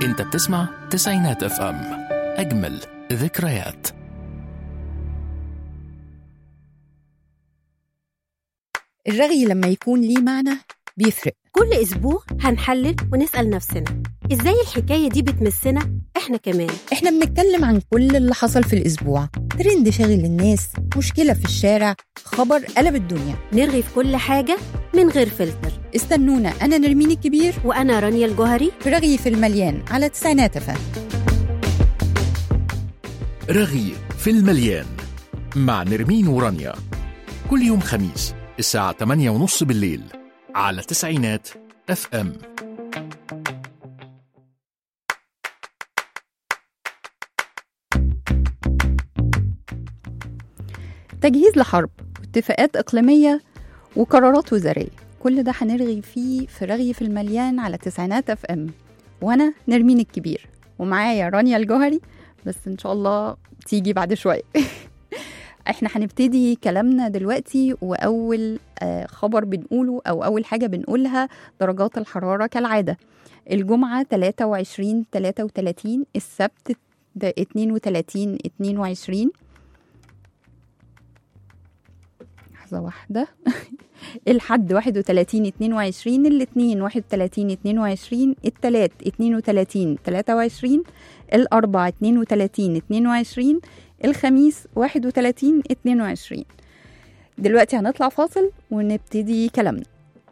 انت بتسمع تسعينات اف ام اجمل ذكريات الرغي لما يكون ليه معنى بيفرق كل أسبوع هنحلل ونسأل نفسنا إزاي الحكاية دي بتمسنا إحنا كمان احنا بنتكلم عن كل اللي حصل في الأسبوع ترند شاغل الناس مشكلة في الشارع خبر قلب الدنيا نرغي في كل حاجة من غير فلتر استنونا أنا نرمين الكبير وأنا رانيا الجوهري في رغي في المليان على تسعينات فم رغي في المليان مع نرمين ورانيا كل يوم خميس الساعة 8:30 بالليل على تسعينات اف ام تجهيز لحرب واتفاقات إقليمية وقرارات وزارية كل ده هنرغي فيه في رغي في المليان على تسعينات اف ام وانا نرمين الكبير ومعايا رانيا الجوهري بس ان شاء الله تيجي بعد شويه احنا هنبتدي كلامنا دلوقتي واول آه، خبر بنقوله او اول حاجه بنقولها درجات الحراره كالعاده الجمعه 23 33 السبت ده 32 22 لحظه واحده الحد 31 22 الاثنين 31 22 التلات 32 23 الاربع 32 22 الخميس 31 22 دلوقتي هنطلع فاصل ونبتدي كلامنا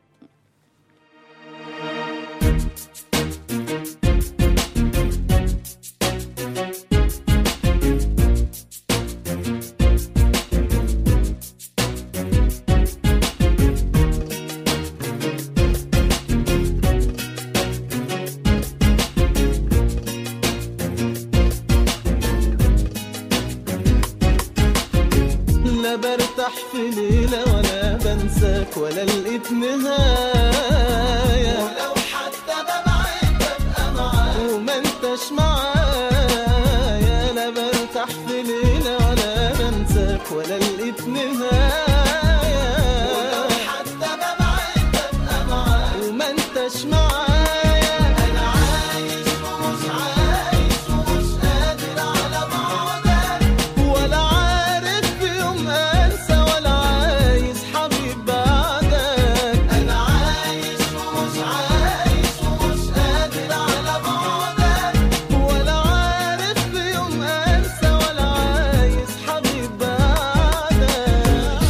لا برتاح في ليلة ولا بنساك ولا لقيت نهاية ولو حتى ببعد ببقى معاك وما انتش معايا لا برتاح في ليلة ولا بنساك ولا لقيت نهاية ولو حتى ببعد ببقى معاك وما انتش معايا انا عايش ومش عايش ومش قادر على بعدك ولا عارف في يوم انسى ولا عايز حبيب بعدك انا عايش ومش عايش ومش قادر على بعدك ولا عارف في يوم انسى ولا عايز حبيب بعدك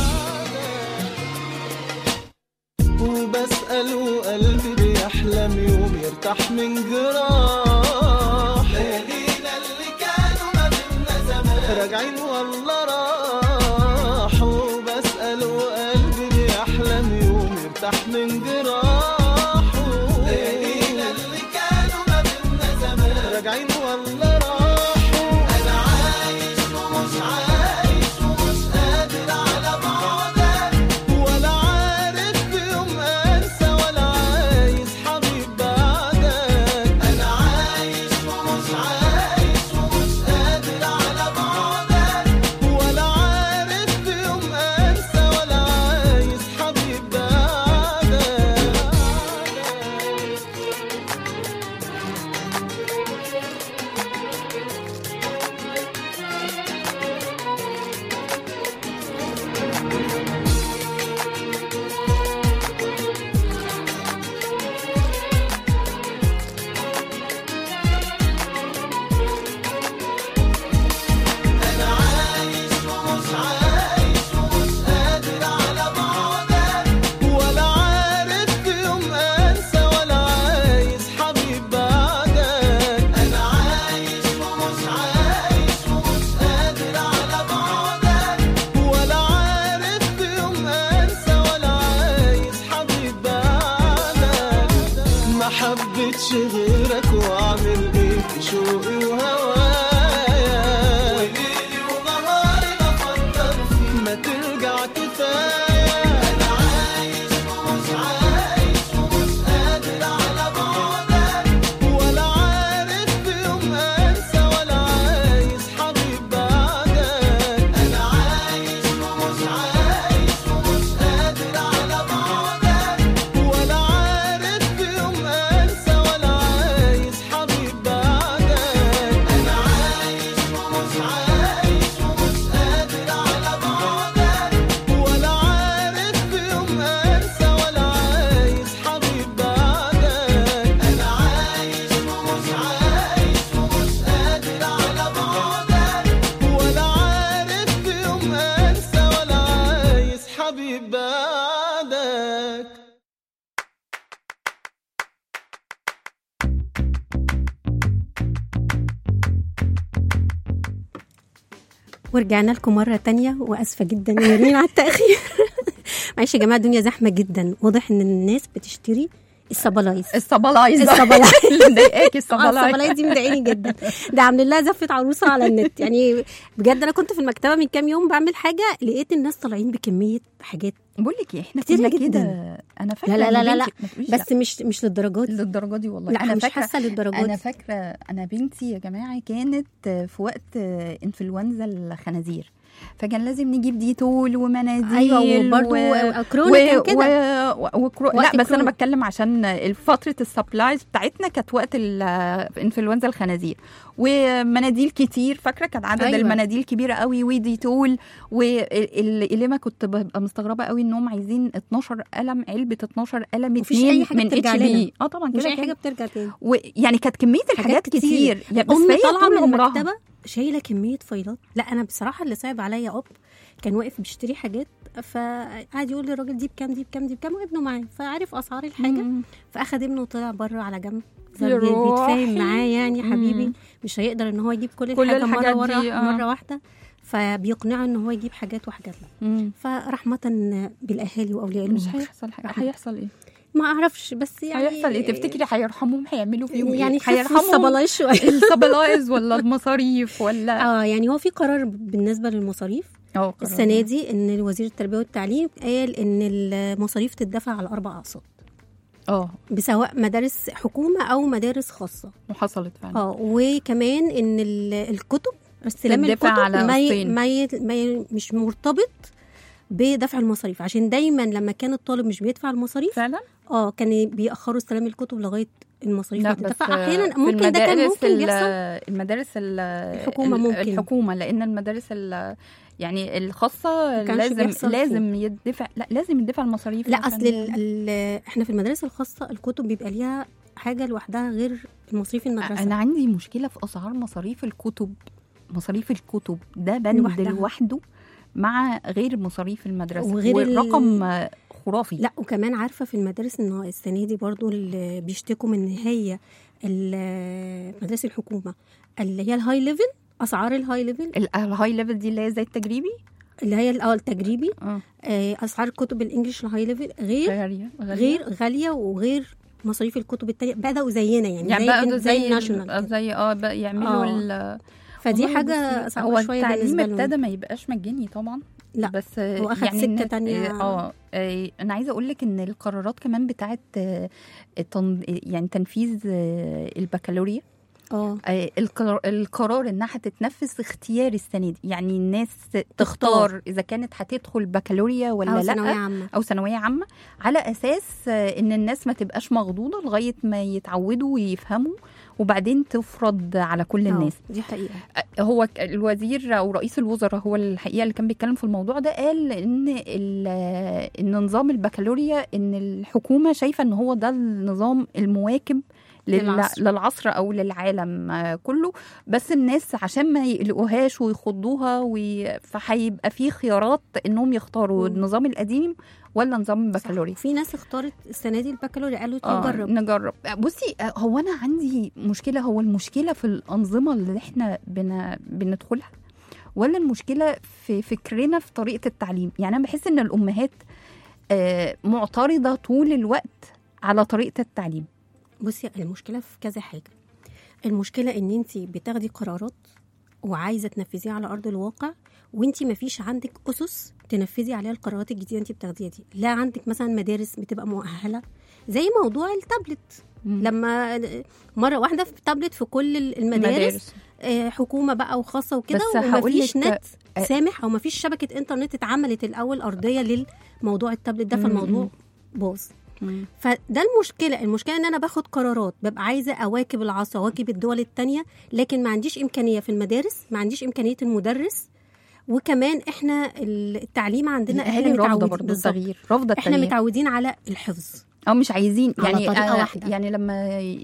وبسأل وقلبي بيحلم يوم يرتاح من جراح ليالينا اللي كانوا ما بينا زمان راجعين والله راحوا وبسأل وقلبي بيحلم يوم يرتاح من جراحه ليالينا اللي كانوا ما بينا زمان راجعين والله راحوا انا عايش ومش عايش ومش قادر على بعدك ولا عارف في يوم انسى ولا عايز حبيب بعدك انا عايش ومش عايش ومش قادر على بعدك ولا عارف في يوم انسى ولا عايز حبيب بعدك انا عايش ومش عايش ومش قادر على بعدك ولا عارف في يوم انسى ولا عايز حبيب بعدك انا عايش ومش عايش ومش قادر على بعدك ولا عارف في يوم انسى ولا عايز حبيب بعدك ما حبيتش غيرك واعمل ايه في شوقي وهوايا وليلي ونهاري بفكر فيك ما ترجع كفايه انا عايش ومش عايش ومش قادر على بعدك ولا عارف في يوم انسى ولا عايز حبيب بعدك انا عايش ومش عايش ومش قادر على بعدك ولا عارف في يوم انسى ولا عايز حبيب بعدك ورجعنا لكم مرة تانية وأسفة جدا يا نرمين على التأخير معلش يا جماعة الدنيا زحمة جدا واضح إن الناس بتشتري الصبلايز الصبلايز الصبلايز. اللي مضايقاكي آه، الصبلايز الصبلايز دي مضايقاني جدا ده عاملين لها زفة عروسة على النت يعني بجد أنا كنت في المكتبة من كام يوم بعمل حاجة لقيت الناس طالعين بكمية حاجات بقول لك ايه احنا كتير كنا جداً. كده انا فاكره لا لا إن لا لا, بنتي- ما تقوليش بس مش مش للدرجات لا، دي للدرجه دي والله لا انا مش فاكره حاسة للدرجات انا دي فاكره انا بنتي يا جماعه كانت في وقت انفلونزا الخنازير فكان لازم نجيب ديتول ومناديل أيوة وبرضه كورونا كان كده و... و... وكرو... لا وقت بس كورونا. انا بتكلم عشان فتره السبلايز بتاعتنا كانت وقت الانفلونزا الخنازير ومناديل كتير فاكره كان عدد أيوة. أيوة. المناديل كبيره قوي وديتول واللي ما كنت ببقى مستغربه قوي انهم عايزين 12 قلم علبه 12 قلم مفيش اتنين أي حاجة من بترجع اتش لنا. بي اه طبعا مش كده أي حاجة كده بترجع تاني ويعني كانت كميه الحاجات كتير. كتير, يعني بس أمي هي طالعة طول من عمرها المكتبة شايلة كمية فايلات لا أنا بصراحة اللي صعب عليا أب كان واقف بيشتري حاجات فقعد يقول للراجل دي بكام دي بكام دي بكام وابنه معاه فعارف أسعار الحاجة مم. فأخد ابنه وطلع بره على جنب يا الراجل بيتفاهم روحي. معاه يعني حبيبي مم. مش هيقدر ان هو يجيب كل, كل الحاجة الحاجات مرة ورا دي، آه. مرة واحدة فبيقنعه ان هو يجيب حاجات وحاجات لا مم. فرحمة بالاهالي واولياء مش الامور هيحصل حاجه هيحصل ايه ما اعرفش بس يعني هيحصل ايه تفتكري هيرحموهم هيعملوا فيهم يعني ايه خفوا هيرحموا الصبلايز شويه السبلايز ولا المصاريف ولا اه يعني هو في قرار بالنسبه للمصاريف اه السنه دي ان وزير التربيه والتعليم قال ان المصاريف تدفع على اربع اقساط اه بسواء مدارس حكومه او مدارس خاصه وحصلت فعلا اه وكمان ان ال- الكتب استلام تدفع الكتب على ما ي... قسطين. ما, ي... ما ي... مش مرتبط بدفع المصاريف عشان دايما لما كان الطالب مش بيدفع المصاريف فعلا اه كان بيأخروا استلام الكتب لغايه المصاريف لا ما بس تدفع احيانا في ممكن ده كان المدارس ممكن ال- بيحصل المدارس ال- الحكومة ال- ممكن. الحكومه لان المدارس ال- يعني الخاصه كانش لازم بيحصل لازم يدفع لا لازم يدفع المصاريف لا عشان- اصل ال... ال... احنا في المدارس الخاصه الكتب بيبقى ليها حاجه لوحدها غير مصاريف المدرسه انا عندي مشكله في اسعار مصاريف الكتب مصاريف الكتب ده بند لوحدها. لوحده مع غير مصاريف المدرسه وغير ال- والرقم خرافي لا وكمان عارفه في المدارس ان السنه دي برضو اللي بيشتكوا من ان هي ال- مدارس الحكومه اللي هي الهاي ليفل اسعار الهاي ليفل ال- الهاي ليفل دي اللي هي زي التجريبي اللي هي الاول التجريبي اه آه، اسعار الكتب الانجليش الهاي ليفل غير غاليه غير غاليه وغير مصاريف الكتب التانية بدأوا زينا يعني, يعني زي بقى زي, زي الناشونال ال- كده. زي اه بقى يعملوا آه. ال فدي والله حاجه بصي، صعبه هو شويه التعليم بالنسبه لهم ابتدى ما يبقاش مجاني طبعا لا، بس هو أخد يعني سكة الناس- تانية. اه آه، انا عايزه اقول لك ان القرارات كمان بتاعت آه، التن- يعني تنفيذ آه، البكالوريا اه آه، القرار, القرار انها هتتنفذ اختيار السنه دي يعني الناس تختار اذا كانت هتدخل بكالوريا ولا او لا ثانويه عامه او ثانويه عامه على اساس آه، ان الناس ما تبقاش مغضوضه لغايه ما يتعودوا ويفهموا وبعدين تفرض على كل آه، الناس دي حقيقه هو ك- الوزير او رئيس الوزراء هو الحقيقه اللي كان بيتكلم في الموضوع ده قال ان ال- ان نظام البكالوريا ان الحكومه شايفه ان هو ده النظام المواكب لل- للعصر. للعصر او للعالم آه، كله بس الناس عشان ما يقلقوهاش ويخضوها وي... فهيبقى في خيارات انهم يختاروا مم. النظام القديم ولا نظام البكالوريا في ناس اختارت السنه دي البكالوريا قالوا آه، نجرب نجرب بصي آه، هو انا عندي مشكله هو المشكله في الانظمه اللي احنا بن... بندخلها ولا المشكله في فكرنا في طريقه التعليم يعني انا بحس ان الامهات آه، معترضه طول الوقت على طريقه التعليم بصي المشكله في كذا حاجه المشكله ان انت بتاخدي قرارات وعايزه تنفذيها على ارض الواقع وانت ما فيش عندك اسس تنفذي عليها القرارات الجديده انت بتاخديها دي لا عندك مثلا مدارس بتبقى مؤهله زي موضوع التابلت مم. لما مره واحده في تابلت في كل المدارس مدارس. آه، حكومه بقى وخاصه وكده بس هقول ومفيش لك- نت آه. سامح او مفيش شبكه انترنت اتعملت الاول ارضيه للموضوع التابلت ده مم، فالموضوع مم. باظ مم. فده المشكله المشكله ان انا باخد قرارات ببقى عايزه اواكب العصر اواكب الدول التانية لكن ما عنديش امكانيه في المدارس ما عنديش امكانيه المدرس وكمان احنا التعليم عندنا احنا الاهالي رافضه متعودين برضه بالظبط. التغيير رافضه احنا التغيير متعودين على الحفظ او مش عايزين على يعني طريقة أنا واحدة. يعني لما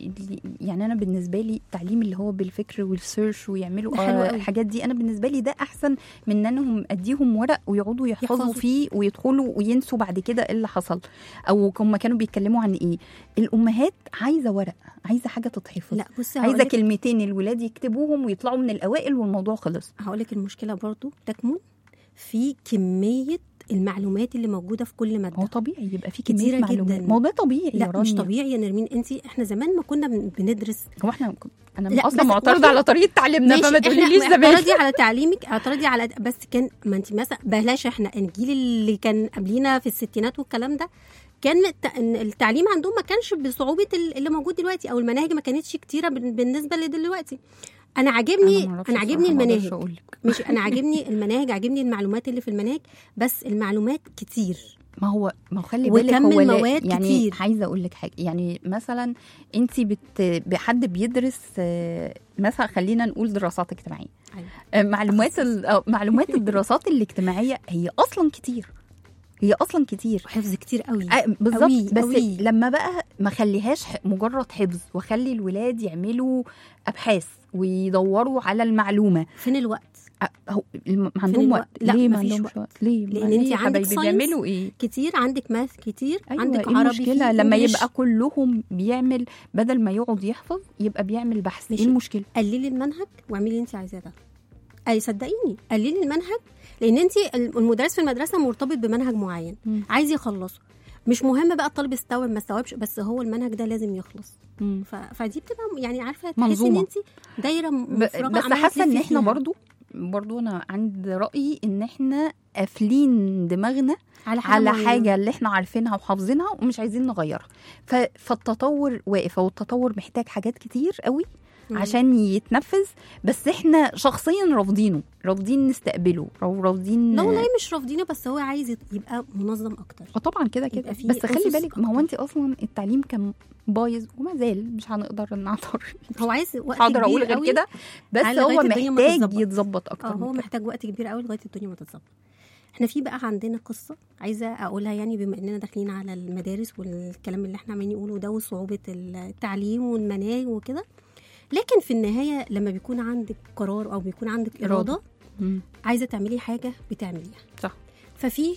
يعني انا بالنسبه لي التعليم اللي هو بالفكر والسيرش ويعملوا ده حلو آه قوي. الحاجات دي انا بالنسبه لي ده احسن من انهم اديهم ورق ويقعدوا يحفظوا يحفظوا. فيه ويدخلوا وينسوا بعد كده ايه اللي حصل او هم كانوا بيتكلموا عن ايه الامهات عايزه ورق عايزه حاجه تتحفظ لا بصي عايزه هقولك- كلمتين الولاد يكتبوهم ويطلعوا من الاوائل والموضوع خلص هقول لك المشكله برضو تكمن في كميه المعلومات اللي موجوده في كل ماده هو طبيعي يبقى في كتيرة كميه معلومات جداً. ما هو ده طبيعي يا لا مش رانيا. طبيعي يا نرمين انت احنا زمان ما كنا بن- بندرس هو احنا انا لا، اصلا بس معترضه واحنا- على طريقه تعليمنا فما ماشي، تقوليليش احنا زمان اعترضي على تعليمك اعترضي على بس كان ما انت مثلا بلاش احنا الجيل اللي كان قبلينا في الستينات والكلام ده كان الت- التعليم عندهم ما كانش بصعوبه ال- اللي موجود دلوقتي او المناهج ما كانتش كتيره بال- بالنسبه لدلوقتي انا عاجبني معرفش انا عاجبني بصراحة، ما أقدرش المناهج أقولك. مش انا عاجبني المناهج عاجبني المعلومات اللي في المناهج بس المعلومات كتير ما هو ما هو خلي بالك وكم هو لا- مواد يعني كتير. عايزه اقول لك حاجه يعني مثلا انت بت بحد بيدرس آه، مثلا خلينا نقول دراسات اجتماعيه أيوة. آه، معلومات ال- آه، معلومات الدراسات الاجتماعيه هي اصلا كتير هي اصلا كتير حفظ كتير قوي آه، أوي، بالظبط بس أوي. لما بقى ما خليهاش ح- مجرد حفظ واخلي الولاد يعملوا ابحاث ويدوروا على المعلومه فين الوقت أ- هو الم- ما عندهم الوقت؟ وقت لا، ليه ما مفيش عندهمش وقت ليه لأن ما ليه أنت يا عندك حبايبي science بيعملوا ايه كتير عندك ماث كتير ايوه عندك ايه عربي المشكله في لما إنجليش. يبقى كلهم بيعمل بدل ما يقعد يحفظ يبقى بيعمل بحث ايه ماشي. المشكله قللي المنهج واعملي اللي انت عايزاه ده اي صدقيني قللي المنهج لان انت المدرس في المدرسه مرتبط بمنهج معين مم. عايز يخلصه مش مهم بقى الطالب استوعب ما استوعبش بس هو المنهج ده لازم يخلص مم. ف... فدي بتبقى يعني عارفه تحسي ان منظومة. انت دايره ب- مفرغه بس عمالة حاسه ان تلفي احنا فيها. برضو برضو انا عندي رايي ان احنا قافلين دماغنا على حاجه, على معينة. حاجه اللي احنا عارفينها وحافظينها ومش عايزين نغيرها ف... فالتطور واقف والتطور محتاج حاجات كتير قوي مم. عشان يتنفذ بس احنا شخصيا رافضينه رافضين نستقبله او رافضين لا والله مش رافضينه بس هو عايز يت- يبقى منظم اكتر اه طبعا كده كده يبقى في بس خلي أسس بالك ما هو أكتر. انت اصلا التعليم كان بايظ وما زال مش هنقدر نعترض هو عايز وقت هقدر كبير اقول غير قوي. كده بس على هو لغاية الدنيا ما محتاج تتظبط. يتظبط اكتر اه من هو كده. محتاج وقت كبير قوي لغايه الدنيا ما تتظبط احنا في بقى عندنا قصه عايزه اقولها يعني بما اننا داخلين على المدارس والكلام اللي احنا عمالين نقوله ده وصعوبه التعليم والمناهج وكده لكن في النهايه لما بيكون عندك قرار او بيكون عندك إرادة. اراده مم. عايزه تعملي حاجه بتعمليها صح ففي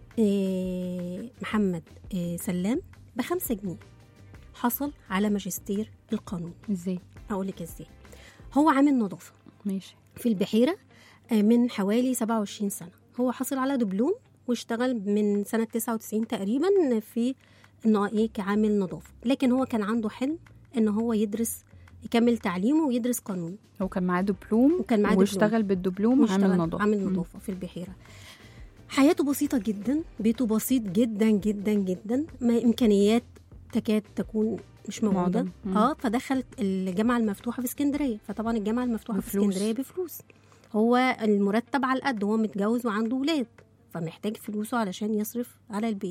آه، محمد آه، سلام بخمسة جنيه حصل على ماجستير القانون ازاي اقول لك ازاي هو عامل نظافه ماشي في البحيرة آه، من حوالي 27 سنة هو حصل على دبلوم واشتغل من سنة 99 تقريبا في انه ايه كعامل نظافة لكن هو كان عنده حلم ان هو يدرس يكمل تعليمه ويدرس قانون هو كان معاه دبلوم وكان معاه دبلوم. واشتغل بالدبلوم واشتغل عامل نظافه عامل مم. نظافة في البحيرة حياته بسيطة جدا بيته بسيط جدا جدا جدا ما إمكانيات تكاد تكون مش موجودة معدم. مم. اه فدخل الجامعة المفتوحة في اسكندرية فطبعا الجامعة المفتوحة في بفلوس. اسكندرية بفلوس هو المرتب على القد هو متجوز وعنده ولاد فمحتاج فلوسه علشان يصرف على البيت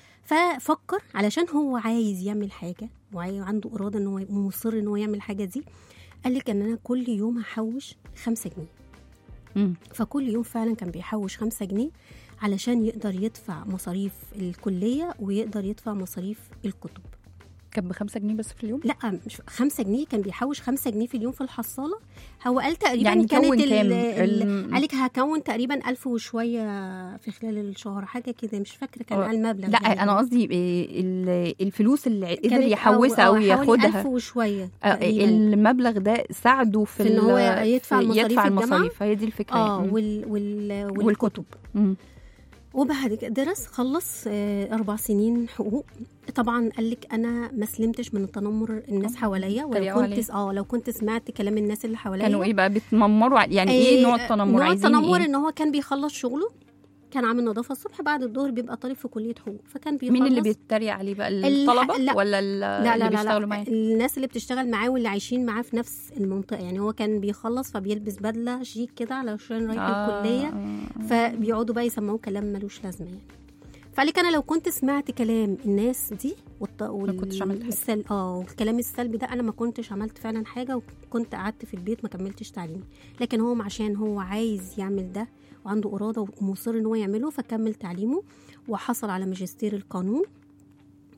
ففكر علشان هو عايز يعمل حاجة وعنده إرادة إن هو مصر إن هو يعمل حاجة دي قال لك إن أنا كل يوم هحوش خمسة جنيه مم. فكل يوم فعلا كان بيحوش خمسة جنيه علشان يقدر يدفع مصاريف الكلية ويقدر يدفع مصاريف الكتب كان بخمسة جنيه بس في اليوم لا مش خمسة جنيه كان بيحوش خمسة جنيه في اليوم في الحصالة هو قال تقريبا يعني كانت كون ال- كام؟ ال- الم- قالك هكون تقريبا ألف وشوية في خلال الشهر حاجة كده مش فاكرة كان آه، قال مبلغ لا يعني. انا قصدي إيه ال- الفلوس اللي قدر كانت- يحوشها أو- او أو حوالي ياخدها ألف وشوية آه، تقريباً. المبلغ ده ساعده في, في إن ال- هو يدفع في- مصاريف يدفع الجامعة. المصاريف هي دي الفكره اه مم. وال وال والكتب والكتب مم. وبعد كده درس خلص آه، أربع سنين حقوق طبعا قال لك انا ما سلمتش من التنمر الناس حواليا ولو اتريقوا كنت اه لو كنت سمعت كلام الناس اللي حواليا كانوا ايه بقى بتنمروا على- يعني ايه نوع التنمر نوع عايزين التنمر إيه؟ ان هو كان بيخلص شغله كان عامل نظافه الصبح بعد الظهر بيبقى طالب في كليه حقوق فكان بيخلص مين اللي بيتريق عليه بقى الح- الطلبه لا. ولا ال- لا اللي لا لا, بيشتغلوا لا. معاه الناس اللي بتشتغل معاه واللي عايشين معاه في نفس المنطقه يعني هو كان بيخلص فبيلبس بدله شيك كده علشان رايح آه، الكليه آه. فبيقعدوا بقى يسمعوه كلام ملوش لازمه يعني فقال لك انا لو كنت سمعت كلام الناس دي والط... وال... كنتش عملت حاجة. السل... اه والكلام السلبي ده انا ما كنتش عملت فعلا حاجه وكنت قعدت في البيت ما كملتش تعليمي لكن هو عشان هو عايز يعمل ده وعنده اراده ومصر ان هو يعمله فكمل تعليمه وحصل على ماجستير القانون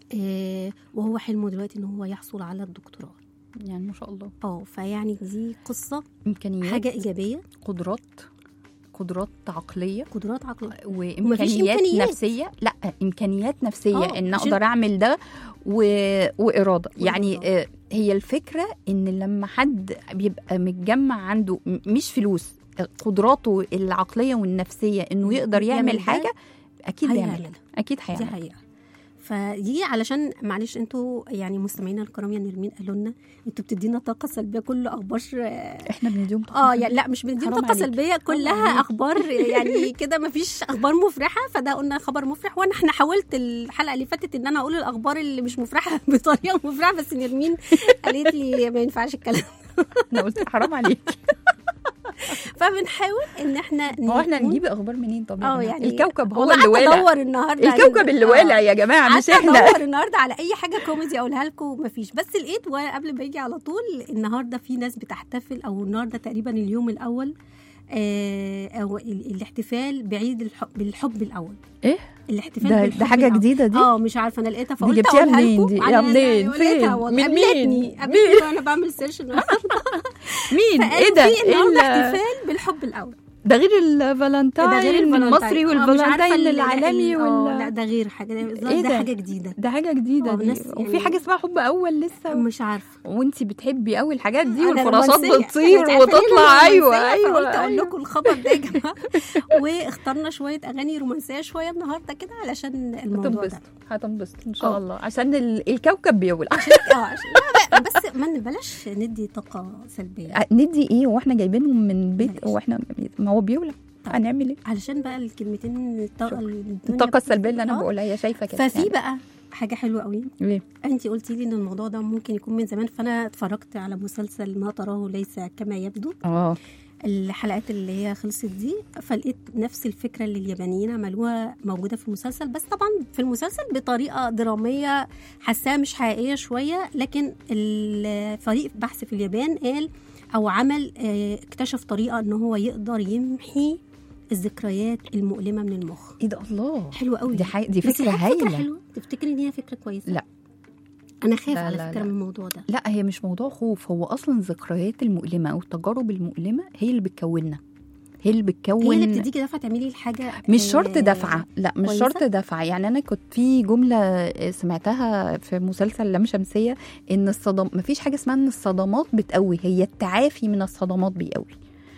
آه، وهو حلمه دلوقتي ان هو يحصل على الدكتوراه يعني ما شاء الله اه فيعني دي قصه امكانيات حاجه ايجابيه قدرات قدرات عقليه قدرات عقل وامكانيات إمكانيات. نفسيه لا امكانيات نفسيه آه، ان عشان- اقدر اعمل ده و... واراده يعني وإرادة. آه، هي الفكره ان لما حد بيبقى متجمع عنده م- مش فلوس آه، قدراته العقليه والنفسيه انه يقدر يعمل يعمل ده، حاجه اكيد بيعمل هيعملها اكيد دي هيعمل حقيقه فدي علشان معلش انتوا يعني مستمعينا الكرام يا نرمين قالوا لنا انتوا بتدينا طاقه سلبيه كل اخبار احنا بنديهم اه يعني لا مش بندينا حرام طاقه عليك. سلبيه كلها عليك. اخبار يعني كده ما فيش اخبار مفرحه فده قلنا خبر مفرح وانا احنا حاولت الحلقه اللي فاتت ان انا اقول الاخبار اللي مش مفرحه بطريقه مفرحه بس نرمين قالت لي ما ينفعش الكلام انا قلت حرام عليك فبنحاول ان احنا هو احنا نكون- نجيب اخبار منين طب يا اه جماعة؟ يعني الكوكب هو والله اللي قعدت والع ادور النهارده الكوكب اللي آه. والع يا جماعه مش قعدت احنا ادور النهارده على اي حاجه كوميدي اقولها لكم مفيش بس لقيت وقبل ما يجي على طول النهارده في ناس بتحتفل او النهارده تقريبا اليوم الاول آه، او ال- الاحتفال بعيد الحب بالحب الاول إيه؟ الاحتفال ده بالحب ده حاجه الأول. جديده دي اه مش عارفه انا لقيتها فقلت جبتيها اقولها منين لكم دي؟ على- يا منين؟ لقيتها فين؟ والله. من قابلتني مين؟ قابلتني وانا بعمل سيرش النهارده مين ايه فقالوا ده في إيه النهارده ال- احتفال بالحب الاول ده غير الفالنتاين ده غير المصري الفالنتاين. آه، مش عارفة والفالنتاين ال- العالمي ال- آه، وال لا ده غير حاجه ده, إيه ده ده؟ حاجه جديده ده حاجه جديده آه، دي ناس وفي يعني- حاجه اسمها حب اول لسه مش عارفه وانتي بتحبي قوي الحاجات دي أنا والفراشات رومانسية. بتطير أنت عارفة ليه وتطلع أنا ايوه رومانسية؟ ايوه فقلت اقول أيوة. لكم الخبر ده يا جماعه واخترنا شويه اغاني رومانسيه شويه النهارده كده علشان الموضوع ده هتنبسط هتنبسط ان شاء آه. الله عشان ال- الكوكب بيولع اه عشان لا بقى بس ما بلاش ندي طاقه سلبيه ندي ايه واحنا جايبينهم من بيت ماشي. واحنا ما هو بيولع هنعمل ايه علشان بقى الكلمتين الطاقه شكرا. الدنيا الطاقه السلبيه اللي انا آه. بقولها هي شايفه كده ففي بقى حاجه حلوه قوي ايه انت قلتي لي ان الموضوع ده ممكن يكون من زمان فانا اتفرجت على مسلسل ما تراه ليس كما يبدو اه الحلقات اللي هي خلصت دي فلقيت نفس الفكره اللي اليابانيين عملوها موجوده في المسلسل بس طبعا في المسلسل بطريقه دراميه حاساها مش حقيقيه شويه لكن الفريق بحث في اليابان قال او عمل آه، اكتشف طريقه ان هو يقدر يمحي الذكريات المؤلمه من المخ ايه ده الله حلوه قوي دي حي... دي بس فكره هل فكره هايله حلوه تفتكري ان هي فكره كويسه لا. انا خايف لا، على لا، فكره لا. من الموضوع ده لا هي مش موضوع خوف هو اصلا الذكريات المؤلمه او التجارب المؤلمه هي اللي بتكوننا هي اللي بتكون هي اللي بتديكي دفعه تعملي الحاجه مش آه، شرط دفعه لا مش كويسة؟ شرط دفعه يعني انا كنت في جمله سمعتها في مسلسل لام شمسيه ان الصدم مفيش حاجه اسمها ان الصدمات بتقوي هي التعافي من الصدمات بيقوي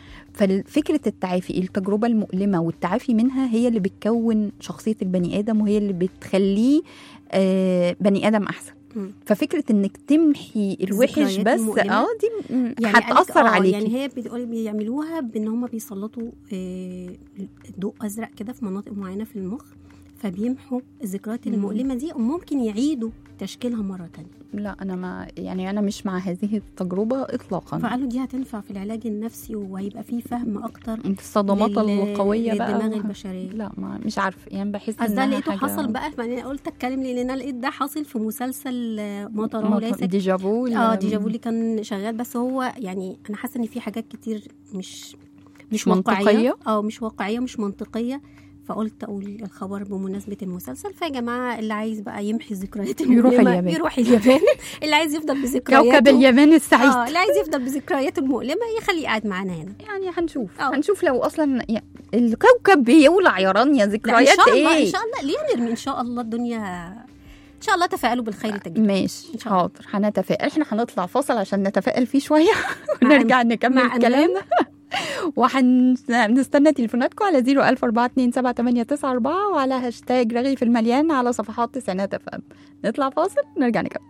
ففكرة التعافي التجربة المؤلمة والتعافي منها هي اللي بتكون شخصية البني آدم وهي اللي بتخليه آه بني آدم أحسن مم. ففكرة إنك تمحي الوحش الذكريات بس المؤلمة؟ اه دي م- يعني قالك- هتأثر آه، عليكي يعني هي بتقول بيعملوها بان هم بيسلطوا آه، ضوء ازرق كده في مناطق معينه في المخ فبيمحوا الذكريات مم. المؤلمه دي وممكن يعيدوا تشكيلها مره تانية لا انا ما يعني انا مش مع هذه التجربه اطلاقا فقالوا دي هتنفع في العلاج النفسي وهيبقى فيه فهم اكتر انت الصدمات لل- القويه بقى للدماغ البشريه لا ما مش عارفه يعني بحس اصل ده إنها لقيته حاجة حصل بقى فانا قلت اتكلم لان انا لقيت ده حاصل في مسلسل آه، ما تراه ما- ليس ديجافو اه ديجافو اللي كان شغال بس هو يعني انا حاسه ان في حاجات كتير مش مش واقعية. منطقية؟ اه مش واقعيه مش منطقيه فقلت اقول الخبر بمناسبه المسلسل فيا جماعه اللي عايز بقى يمحي الذكريات يروح المؤلمة اليابان. يروح اليابان اللي عايز يفضل بذكرياته كوكب اليابان السعيد اه اللي عايز يفضل بذكرياته المؤلمه يخليه قاعد معانا هنا يعني هنشوف آه. هنشوف لو اصلا يعني الكوكب بيولع يا رانيا لا ان ذكريات شاء الله ايه ان شاء الله ليه نرمي ان شاء الله الدنيا ان شاء الله تفائلوا بالخير تجد ماشي إن شاء الله. حاضر هنتفائل احنا هنطلع فاصل عشان نتفائل فيه شويه ونرجع نكمل مع أنغام. كلامنا وهنستنى تليفوناتكم على 014278994 وعلى هاشتاج رغي في المليان على صفحات تسعينات اف ام نطلع فاصل نرجع نكمل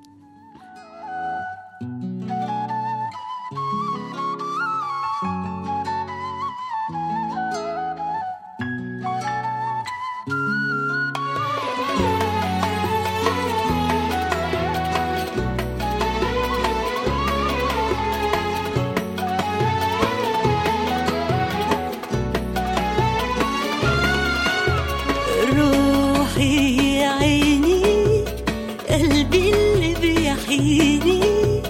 روحي يا عيني قلبي اللي بيحييني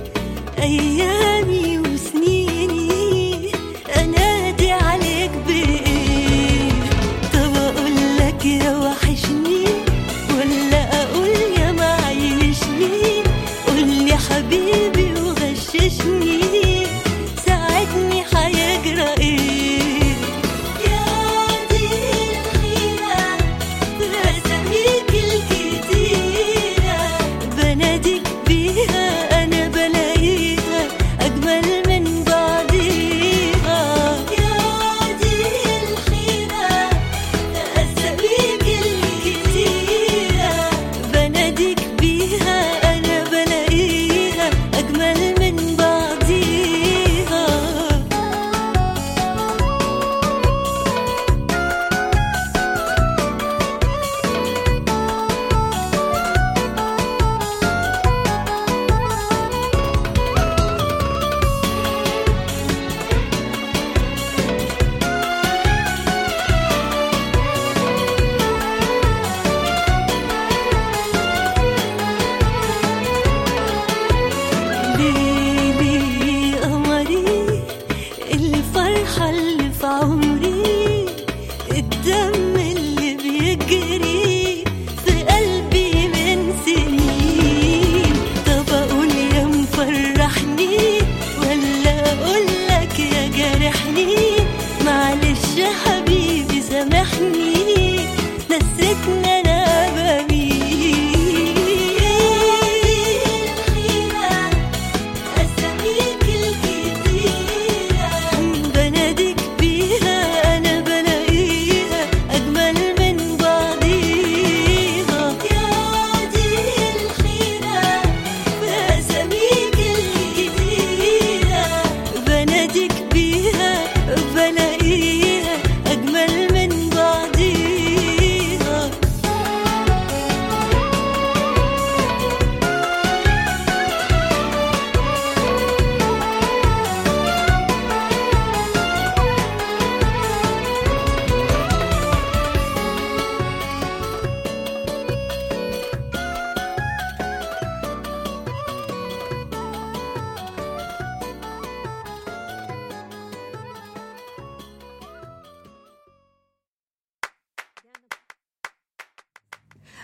ايامي وسنيني انادي عليك بايه طب اقول لك يا وحشني ولا اقول يا معيني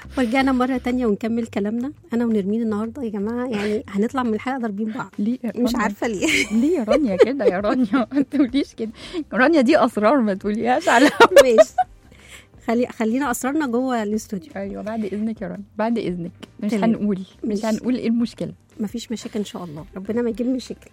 ورجعنا مرة تانية ونكمل كلامنا أنا ونرمين النهاردة يا جماعة يعني هنطلع من الحلقة ضاربين بعض ليه يا مش رانيا؟ عارفة ليه ليه يا رانيا كده يا رانيا ما تقوليش كده رانيا دي اسرار ما تقوليهاش على ماشي خلي خلينا أسرارنا جوه الاستوديو ايوه بعد اذنك يا رانيا بعد اذنك مش تمام. هنقول مش مش- هنقول ايه المشكله مفيش مشاكل إن شاء الله ربنا ما يجيب مشاكل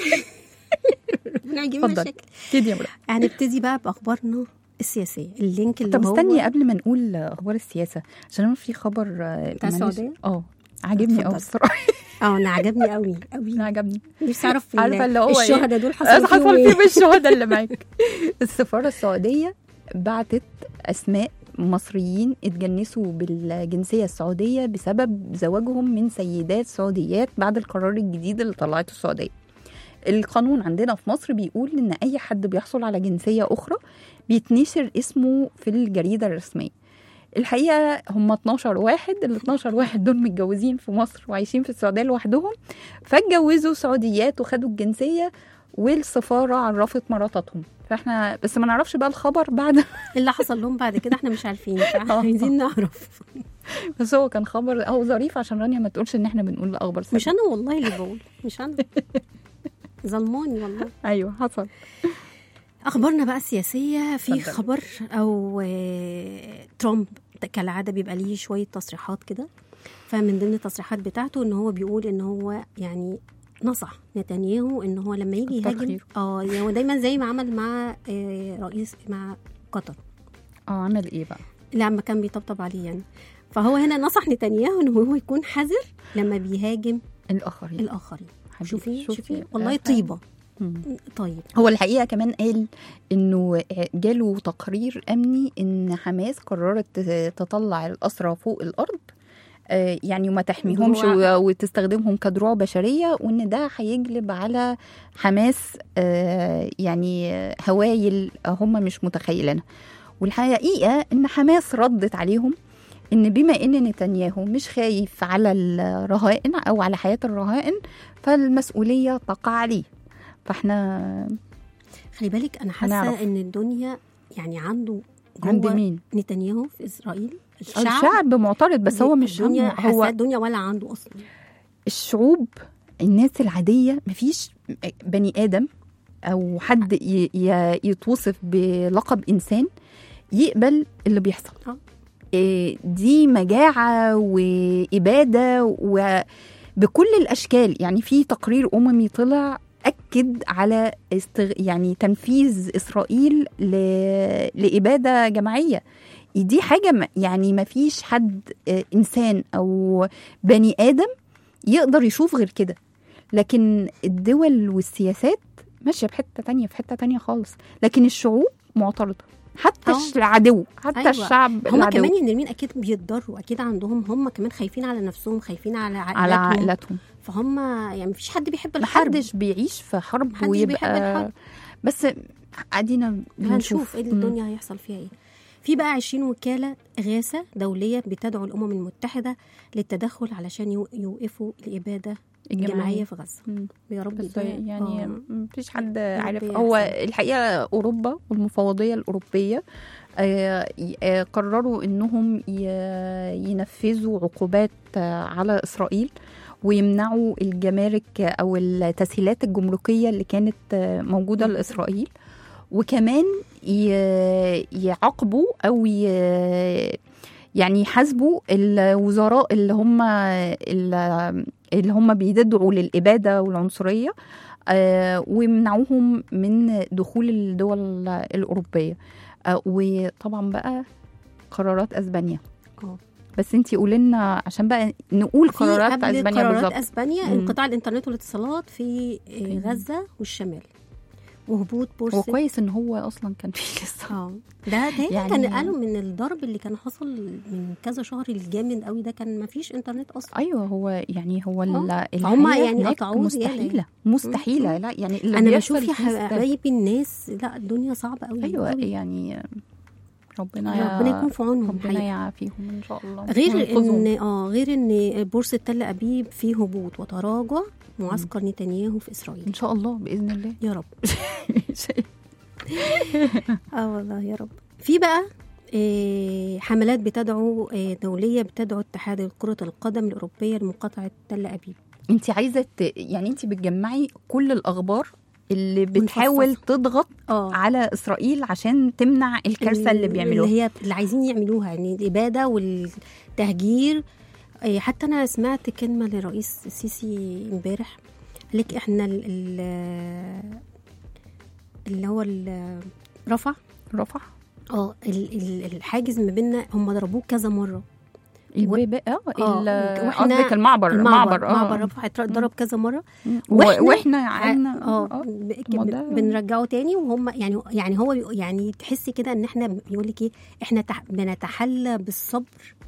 ربنا ما يجيب اتفضل. مشاكل كده يا مرة هنبتدي بقى بأخبارنا السياسية اللينك اللي طب هو استني قبل ما نقول اخبار السياسه عشان انا في خبر آه، بتاع معلش. السعودية؟ اه عاجبني قوي اتفضل. الصراحه اه أنا عجبني قوي قوي أنا عجبني نفسي أعرف ال- عارفة اللي هو إيه؟ الشهداء دول حصل حصل فيهم فيه إيه بالشهداء اللي معاك السفاره السعوديه بعتت اسماء مصريين اتجنسوا بالجنسيه السعوديه بسبب زواجهم من سيدات سعوديات بعد القرار الجديد اللي طلعته السعوديه القانون عندنا في مصر بيقول ان اي حد بيحصل على جنسيه اخرى بيتنشر اسمه في الجريده الرسميه الحقيقه هم 12 واحد ال 12 واحد دول متجوزين في مصر وعايشين في السعوديه لوحدهم فاتجوزوا سعوديات وخدوا الجنسيه والسفاره عرفت مراتاتهم فاحنا بس ما نعرفش بقى الخبر بعد إيه اللي حصل لهم بعد كده احنا مش عارفين عايزين نعرف بس هو كان خبر او ظريف عشان رانيا ما تقولش ان احنا بنقول اخبار مش سلبية. انا والله اللي بقول مش انا ظلموني والله ايوه حصل اخبارنا بقى السياسيه في اتفضل. خبر او آه، ترامب كالعاده بيبقى ليه شويه تصريحات كده فمن ضمن التصريحات بتاعته ان هو بيقول ان هو يعني نصح نتنياهو ان هو لما يجي كتر يهاجم خيره. اه يعني هو دايما زي ما عمل مع آه، رئيس مع قطر اه عمل ايه بقى لما كان بيطبطب عليه يعني فهو هنا نصح نتنياهو ان هو يكون حذر لما بيهاجم الاخرين الاخرين حبيبي، شوفي شوفي آه، والله آه. طيبه مم. طيب هو الحقيقه كمان قال انه جاله تقرير امني ان حماس قررت تطلع الاسرى فوق الارض آه، يعني وما تحميهمش دروع. و- وتستخدمهم كدروع بشريه وان ده هيجلب على حماس آه، يعني هوايل هم مش متخيلينها والحقيقه ان حماس ردت عليهم ان بما ان نتنياهو مش خايف على الرهائن او على حياه الرهائن فالمسؤوليه تقع عليه فاحنا خلي بالك انا هنعرف. حاسه ان الدنيا يعني عنده عند جوه مين نتنياهو في اسرائيل الشعب الشعب معترض بس هو مش الدنيا همه هو هو الدنيا ولا عنده اصلا الشعوب الناس العادية مفيش بني آدم أو حد ي- ي- يتوصف بلقب إنسان يقبل اللي بيحصل آه. إيه، دي مجاعة وإبادة وبكل الأشكال يعني في تقرير أممي طلع أكد على استغ... يعني تنفيذ إسرائيل ل... لإبادة جماعية دي حاجة م- يعني ما فيش حد آه، إنسان أو بني آدم يقدر يشوف غير كده لكن الدول والسياسات ماشية بحتة تانية في حتة تانية خالص لكن الشعوب معترضة حتى آه. الش- العدو حتى أيوة. الشعب هم العدو كمان النرمين اكيد بيتضروا اكيد عندهم هم كمان خايفين على نفسهم خايفين على على عائلاتهم عائلتهم فهم يعني مفيش حد بيحب الحرب محدش بيعيش في حرب محدش ويبقى بيحب الحرب. بس ادينا بنشوف هنشوف ايه مم. الدنيا هيحصل فيها ايه في بقى 20 وكالة غاثة دولية بتدعو الأمم المتحدة للتدخل علشان يو- يوقفوا الإبادة الجماعية في غزة مم. يا رب بس ده- يعني آه. مفيش حد رب عارف يحسن. هو الحقيقه اوروبا والمفوضيه الاوروبيه آه، ي- آه، قرروا انهم ي- ينفذوا عقوبات آه، على اسرائيل ويمنعوا الجمارك او التسهيلات الجمركيه اللي كانت آه، موجوده لاسرائيل وكمان ي- يعاقبوا او ي- يعني يحاسبوا الوزراء اللي هم ال- اللي هم بيدعوا للإبادة والعنصرية آه، ويمنعوهم من دخول الدول الأوروبية آه، وطبعا بقى قرارات أسبانيا آه. بس انتي قولي لنا عشان بقى نقول في قرارات قبل اسبانيا قرارات بالظبط اسبانيا مم. انقطاع الانترنت والاتصالات في آه، غزه والشمال وهبوط هو بورصه كويس ان هو اصلا كان في لسه اه ده ده يعني- كان قالوا من الضرب اللي كان حصل من كذا شهر الجامد قوي ده كان ما فيش انترنت اصلا ايوه هو يعني هو ال- آه. الحياة فهم يعني هناك قطعوه زيادة مستحيله مستحيله لا يعني اللي انا بيحصل بشوف يا فيه ده- حبايبي الناس لا الدنيا صعبه قوي ايوه قوي. يعني ربنا ربنا يكون في عونهم ربنا الحقيقة. يعافيهم ان شاء الله غير وينقذهم. ان اه غير ان بورصه تل ابيب فيه هبوط وتراجع معسكر نتنياهو في اسرائيل ان شاء الله باذن الله يا رب اه والله يا رب في بقى آه، حملات بتدعو آه، دوليه بتدعو اتحاد كره القدم الاوروبيه لمقاطعه تل ابيب انت عايزه ت... يعني انت بتجمعي كل الاخبار اللي بتحاول ونفصصها. تضغط اه على اسرائيل عشان تمنع الكارثه اللي بيعملوها اللي هي اللي عايزين يعملوها يعني الاباده والتهجير آه، حتى انا سمعت كلمه لرئيس السيسي امبارح قال لك احنا ال- ال- اللي هو ال- رفع رفح اه ال- ال- الحاجز ما بيننا هم ضربوه كذا مره الباب اه آه، ال- وإحنا قصدك المعبر المعبر اه معبر رفح اتضرب كذا مره و- وإحنا- واحنا قعدنا اه آه. ب- ما ده- بنرجعه تاني وهم يعني يعني هو بيق- يعني تحسي كده ان احنا بيقول لك ايه احنا تح- بنتحلى بالصبر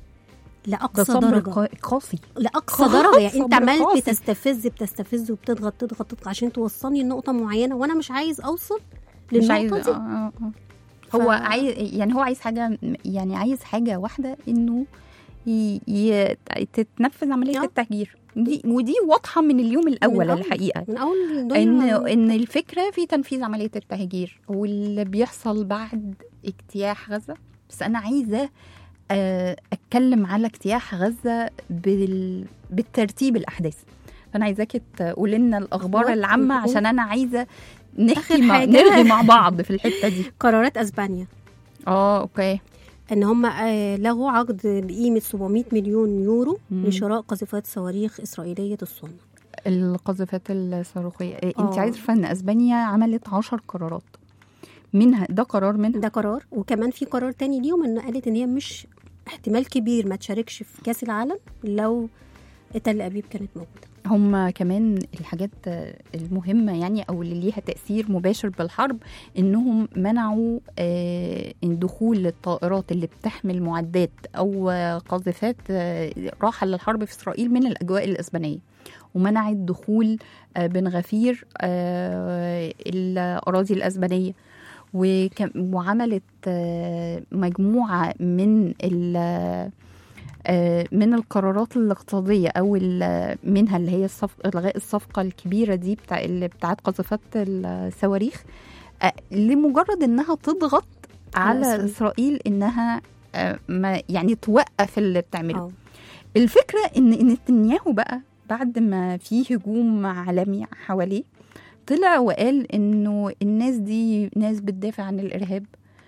ده لاقصى صبر درجه قا- قاسي لاقصى درجه يعني انت صبر عمال قاسي. بتستفز بتستفز وبتضغط تضغط تضغط عشان توصلني لنقطه معينه وانا مش عايز اوصل مش عايز للنقطه آه دي آه آه. هو عايز يعني هو عايز حاجه يعني عايز حاجه واحده انه ي... ي... تتنفذ عمليه آه. التهجير دي ودي واضحه من اليوم الاول أول. الحقيقه من اول ان الدنيا ان الفكره في تنفيذ عمليه التهجير واللي بيحصل بعد اجتياح غزه بس انا عايزه آه، اتكلم على اجتياح غزه بال... بالترتيب الاحداث فانا عايزاكي تقولي لنا الاخبار هو- العامه هو- عشان انا عايزه آخر نحكي مع... حاجة. نرغي مع بعض في الحته دي قرارات اسبانيا اه اوكي ان هم آه، لغوا عقد بقيمه 700 مليون يورو مم. لشراء قذيفات صواريخ اسرائيليه الصنع القذيفات الصاروخيه إيه، انت آه. عايزه عارفه ان اسبانيا عملت عشر قرارات منها ده قرار منها ده قرار وكمان في قرار تاني ليهم ان قالت ان هي مش احتمال كبير ما تشاركش في كاس العالم لو تل ابيب كانت موجوده هم كمان الحاجات المهمة يعني أو اللي ليها تأثير مباشر بالحرب إنهم منعوا آه، دخول الطائرات اللي بتحمل معدات أو آه، قاذفات آه، راحة للحرب في إسرائيل من الأجواء الإسبانية ومنعت دخول آه، بن غفير آه، الأراضي الأسبانية وكم- وعملت آه، مجموعة من ال- آه، من القرارات الاقتصاديه او ال- منها اللي هي الصف... الغاء الصفقه الكبيره دي بتاع اللي بتاعت قذيفات الصواريخ آه، لمجرد انها تضغط على إسرائيل. اسرائيل انها آه، ما يعني توقف اللي بتعمله اه الفكره ان إن نتنياهو بقى بعد ما في هجوم عالمي حواليه طلع وقال انه الناس دي ناس بتدافع عن الارهاب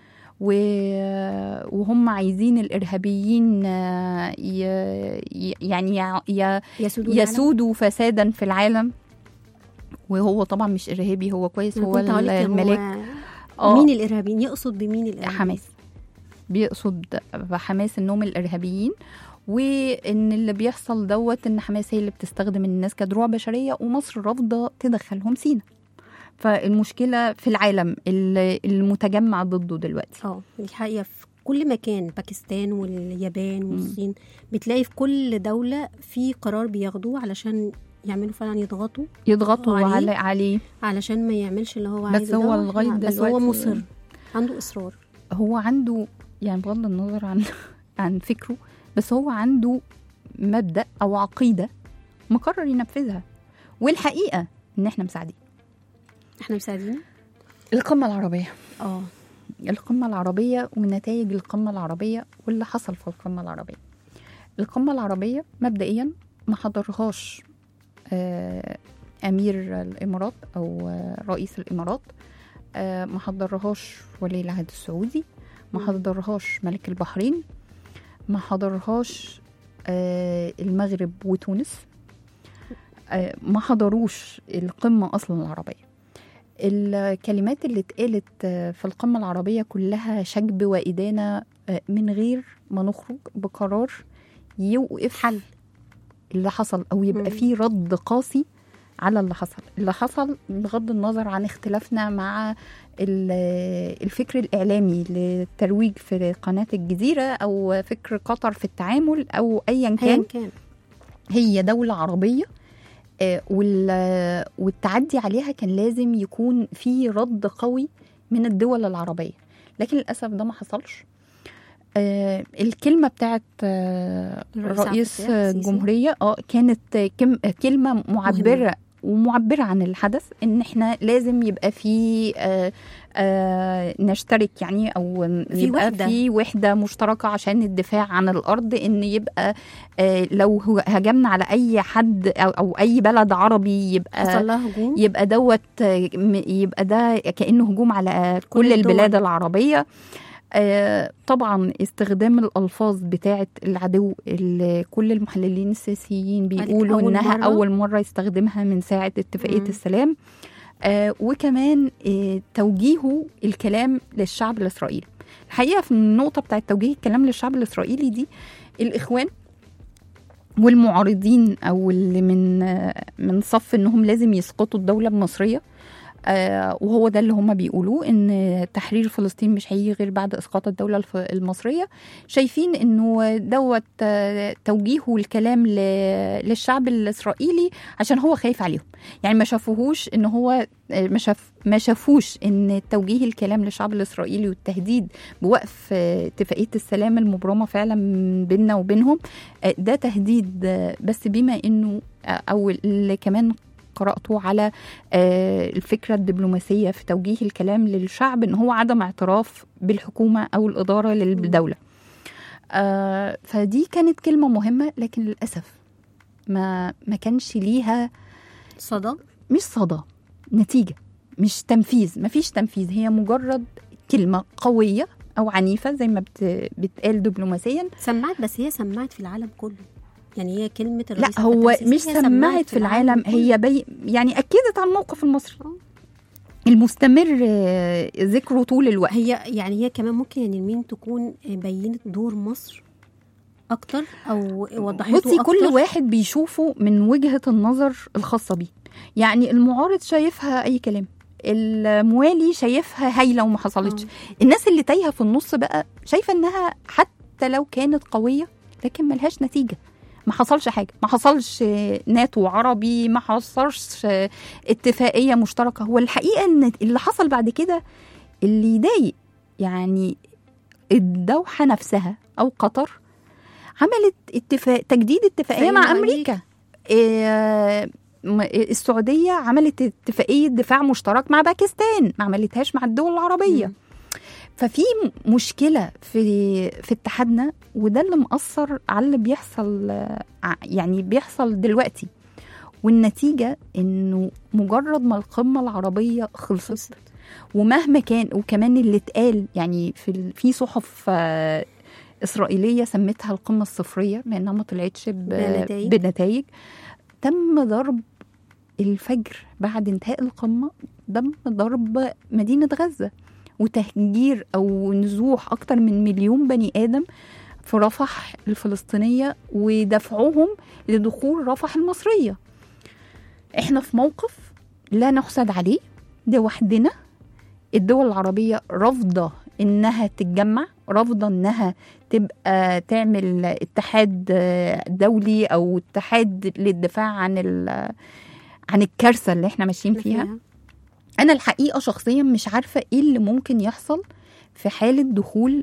و- وهم عايزين الارهابيين آه، ي- ي- يعني ي- ي- يسودوا العالم. يسودوا فسادا في العالم وهو طبعا مش ارهابي هو كويس أنا هو كنت هقولك هو الملاك مين الارهابيين يقصد بمين الارهابيين حماس بيقصد بحماس انهم الارهابيين وان اللي بيحصل دوت ان حماس هي اللي بتستخدم الناس كدروع بشريه ومصر رافضه تدخلهم سينا فالمشكله في العالم اللي- المتجمع ضده دلوقتي اه دي حقيقه في كل مكان باكستان واليابان والصين بتلاقي في كل دوله في قرار بياخدوه علشان يعملوا فعلا يضغطوا يضغطوا عليه. على عليه علشان ما يعملش اللي هو بس عايزه هو ده. لغاية لا، بس هو دلوقتي- مصر عنده اصرار هو عنده يعني بغض النظر عن عن فكره بس هو عنده مبدا او عقيده مقرر ينفذها والحقيقه ان احنا مساعدين احنا مساعدين القمه العربيه اه القمة العربية ونتائج القمة العربية واللي حصل في القمة العربية القمة العربية مبدئيا ما حضرهاش آه، أمير الإمارات أو آه، رئيس الإمارات آه، ما حضرهاش ولي العهد السعودي ما مم. حضرهاش ملك البحرين ما حضرهاش آه، المغرب وتونس آه، ما حضروش القمة أصلا العربية الكلمات اللي اتقالت آه، في القمة العربية كلها شجب وإدانة آه، من غير ما نخرج بقرار يوقف حل اللي حصل أو يبقى مم. فيه رد قاسي على اللي حصل اللي حصل بغض النظر عن اختلافنا مع ال- الفكر الإعلامي للترويج في قناة الجزيرة أو فكر قطر في التعامل أو أيا ايا كان كان هي دولة عربية آه، وال- والتعدي عليها كان لازم يكون في رد قوي من الدول العربية لكن للأسف ده ما حصلش آه، الكلمة بتاعت آه، الرئيس عبد رئيس الفتاح السيسي. الجمهورية اه كانت كم كلمة معبرة ومعبره عن الحدث ان احنا لازم يبقى في آه آه نشترك يعني او يبقى وحدة. في وحده مشتركه عشان الدفاع عن الارض ان يبقى آه لو هو- هجمنا على اي حد او, أو اي بلد عربي يبقى حصل لها هجوم يبقى دوت آه، م- يبقى ده كانه هجوم على كل, كل الدول. البلاد العربيه آه، طبعا استخدام الالفاظ بتاعه العدو اللي كل المحللين السياسيين بيقولوا أول انها مرة. اول مره يستخدمها من ساعه اتفاقيه مم. السلام آه، وكمان آه، توجيهه الكلام للشعب الاسرائيلي الحقيقه في النقطه بتاعه توجيه الكلام للشعب الاسرائيلي دي الاخوان والمعارضين او اللي من آه، من صف انهم لازم يسقطوا الدوله المصريه آه، وهو ده اللي هم بيقولوه ان تحرير فلسطين مش هيجي غير بعد اسقاط الدوله الف- المصريه شايفين انه دوت آه، توجيهه الكلام ل- للشعب الاسرائيلي عشان هو خايف عليهم يعني ما شافوهوش ان هو آه، ما شاف ما شافوش ان توجيه الكلام للشعب الاسرائيلي والتهديد بوقف آه، اتفاقيه السلام المبرمه فعلا بيننا وبينهم آه، ده تهديد آه، بس بما انه آه، او اللي كمان قرأته على آه، الفكرة الدبلوماسية في توجيه الكلام للشعب إن هو عدم اعتراف بالحكومة أو الإدارة للدولة آه، فدي كانت كلمة مهمة لكن للأسف ما ما كانش ليها صدى مش صدى نتيجة مش تنفيذ مفيش تنفيذ هي مجرد كلمة قوية أو عنيفة زي ما بت... بتقال دبلوماسيا سمعت بس هي سمعت في العالم كله يعني هي كلمة لا الرئيس هو عبد الفتاح مش السيسي هي سمعت في العالم كله. هي بي يعني أكدت على الموقف المصري آه. المستمر آه، ذكره طول الوقت هي يعني هي كمان ممكن يعني مين تكون بينت دور مصر اكتر او وضحته بصي كل أكتر. واحد بيشوفه من وجهة النظر الخاصة بيه يعني المعارض شايفها أي كلام الموالي شايفها هايلة وما حصلتش آه. الناس اللي تايهة في النص بقى شايفة إنها حتى لو كانت قوية لكن ملهاش نتيجة ما حصلش حاجة ما حصلش آه، ناتو عربي ما حصلش آه، اتفاقية مشتركة هو الحقيقة إن اللي حصل بعد كده اللي يضايق يعني الدوحة نفسها أو قطر عملت اتفاق تجديد اتفاقية اتفاقية مع مع أمريكا إيه م- السعودية عملت اتفاقية دفاع مشترك مع باكستان ما عملتهاش مع الدول العربية مم. ففي م- مشكلة في في اتحادنا وده اللي مأثر على اللي بيحصل آه، ع- يعني بيحصل دلوقتي والنتيجة انه مجرد ما القمة العربية خلصت خلصت. ومهما كان وكمان اللي اتقال يعني في ال- في صحف آه، اسرائيليه سمتها القمه الصفريه لانها ما طلعتش ب- بنتائج. بنتائج تم ضرب الفجر بعد انتهاء القمه تم ضرب مدينه غزه وتهجير او نزوح اكتر من مليون بني ادم في رفح الفلسطينيه ودفعهم لدخول رفح المصريه احنا في موقف لا نحسد عليه لوحدنا الدول العربية رافضة إنها تتجمع رافضة إنها تبقى تعمل اتحاد آه، دولي أو اتحاد للدفاع عن ال- عن الكارثة اللي احنا ماشيين إحنا فيها أنا الحقيقة شخصيا مش عارفة إيه اللي ممكن يحصل في حالة دخول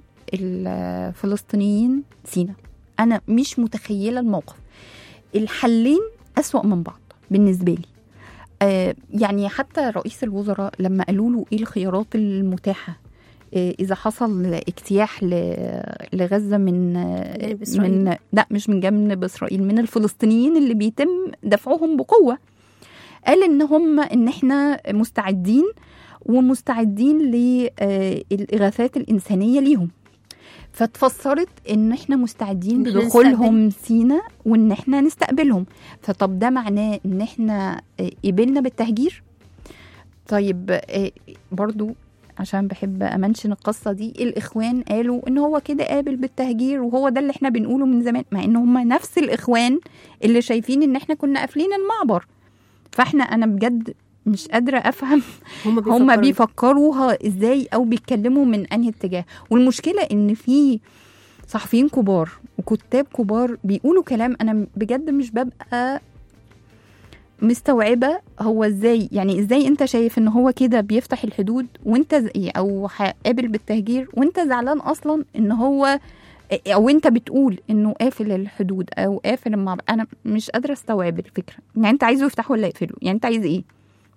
الفلسطينيين سينا أنا مش متخيلة الموقف الحلين أسوأ من بعض بالنسبة لي آه، يعني حتى رئيس الوزراء لما قالوا له ايه الخيارات المتاحه آه، اذا حصل اجتياح ل- لغزه من آه، جانب إسرائيل. من لا مش من جانب اسرائيل من الفلسطينيين اللي بيتم دفعهم بقوه قال ان هم ان احنا مستعدين ومستعدين للاغاثات الانسانيه ليهم فاتفسرت ان احنا مستعدين إن إحنا لدخولهم سينا وان احنا نستقبلهم فطب ده معناه ان احنا آه، قبلنا بالتهجير طيب آه، برضو عشان بحب امنشن القصه دي الاخوان قالوا ان هو كده قابل بالتهجير وهو ده اللي احنا بنقوله من زمان مع ان هم نفس الاخوان اللي شايفين ان احنا كنا قافلين المعبر فاحنا انا بجد مش قادره افهم هم هم بيفكروا بيفكروها ازاي او بيتكلموا من انهي اتجاه والمشكله ان في صحفيين كبار وكتاب كبار بيقولوا كلام انا بجد مش ببقى مستوعبه هو ازاي يعني ازاي انت شايف ان هو كده بيفتح الحدود وانت ز- او قابل بالتهجير وانت زعلان اصلا ان هو او انت بتقول انه قافل الحدود او قافل المع... انا مش قادره استوعب الفكره يعني انت عايزه يفتحوا ولا يقفلوا يعني انت عايز ايه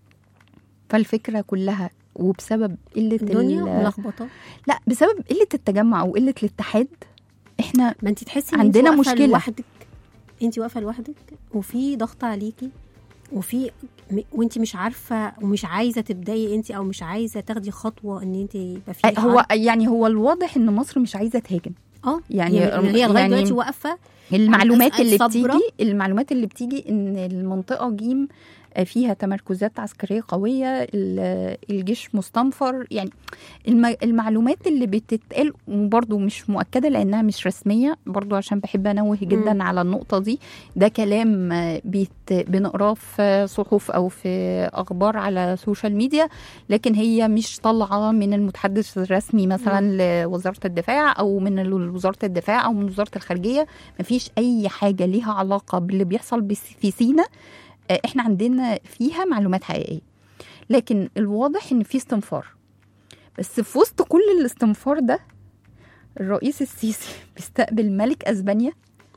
فالفكره كلها وبسبب قله الدنيا ال- ملخبطه لا بسبب قله التجمع او قله الاتحاد احنا ما انت تحسي إن عندنا انت واقفة مشكلة. لوحدك انت واقفه لوحدك وفي ضغط عليكي وفي م- وانت مش عارفه ومش عايزه تبداي انت او مش عايزه تاخدي خطوه ان انت يبقى في هو حرب. يعني هو الواضح ان مصر مش عايزه تهاجم اه يعني- يعني هي لغايه يعني- دلوقتي واقفه المعلومات أسأل اللي صبرة. بتيجي المعلومات اللي بتيجي ان المنطقه جيم فيها تمركزات عسكريه قويه ال- الجيش مستنفر يعني الم- المعلومات اللي بتتقال وبرضه مش مؤكده لانها مش رسميه برضه عشان بحب انوه جدا مم. على النقطه دي ده كلام آه، بيت بنقراه في صحف او في اخبار على السوشيال ميديا لكن هي مش طالعه من المتحدث الرسمي مثلا لوزاره الدفاع او من وزاره الدفاع او من وزاره الخارجيه مفيش اي حاجه ليها علاقه باللي بيحصل بس- في سينا آه، احنا عندنا فيها معلومات حقيقيه لكن الواضح ان في استنفار بس في وسط كل الاستنفار ده الرئيس السيسي بيستقبل ملك اسبانيا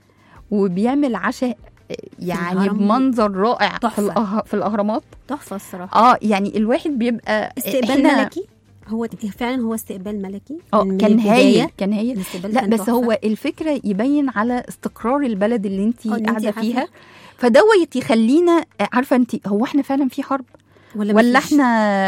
وبيعمل عشاء آه، يعني الهرم. بمنظر رائع في, تحفة. الأه... في الاهرامات تحفه الصراحه اه يعني الواحد بيبقى استقبال إحنا- ملكي هو فعلا هو استقبال ملكي اه من كان البداية. هايل كان هايل الاستقبال لا كان بس تحفة. هو الفكره يبين على استقرار البلد اللي انت آه، إن أنتي قاعده عارفة. فيها فدوت يخلينا عارفه انت هو احنا فعلا في حرب ولا, ولا مفيش؟ احنا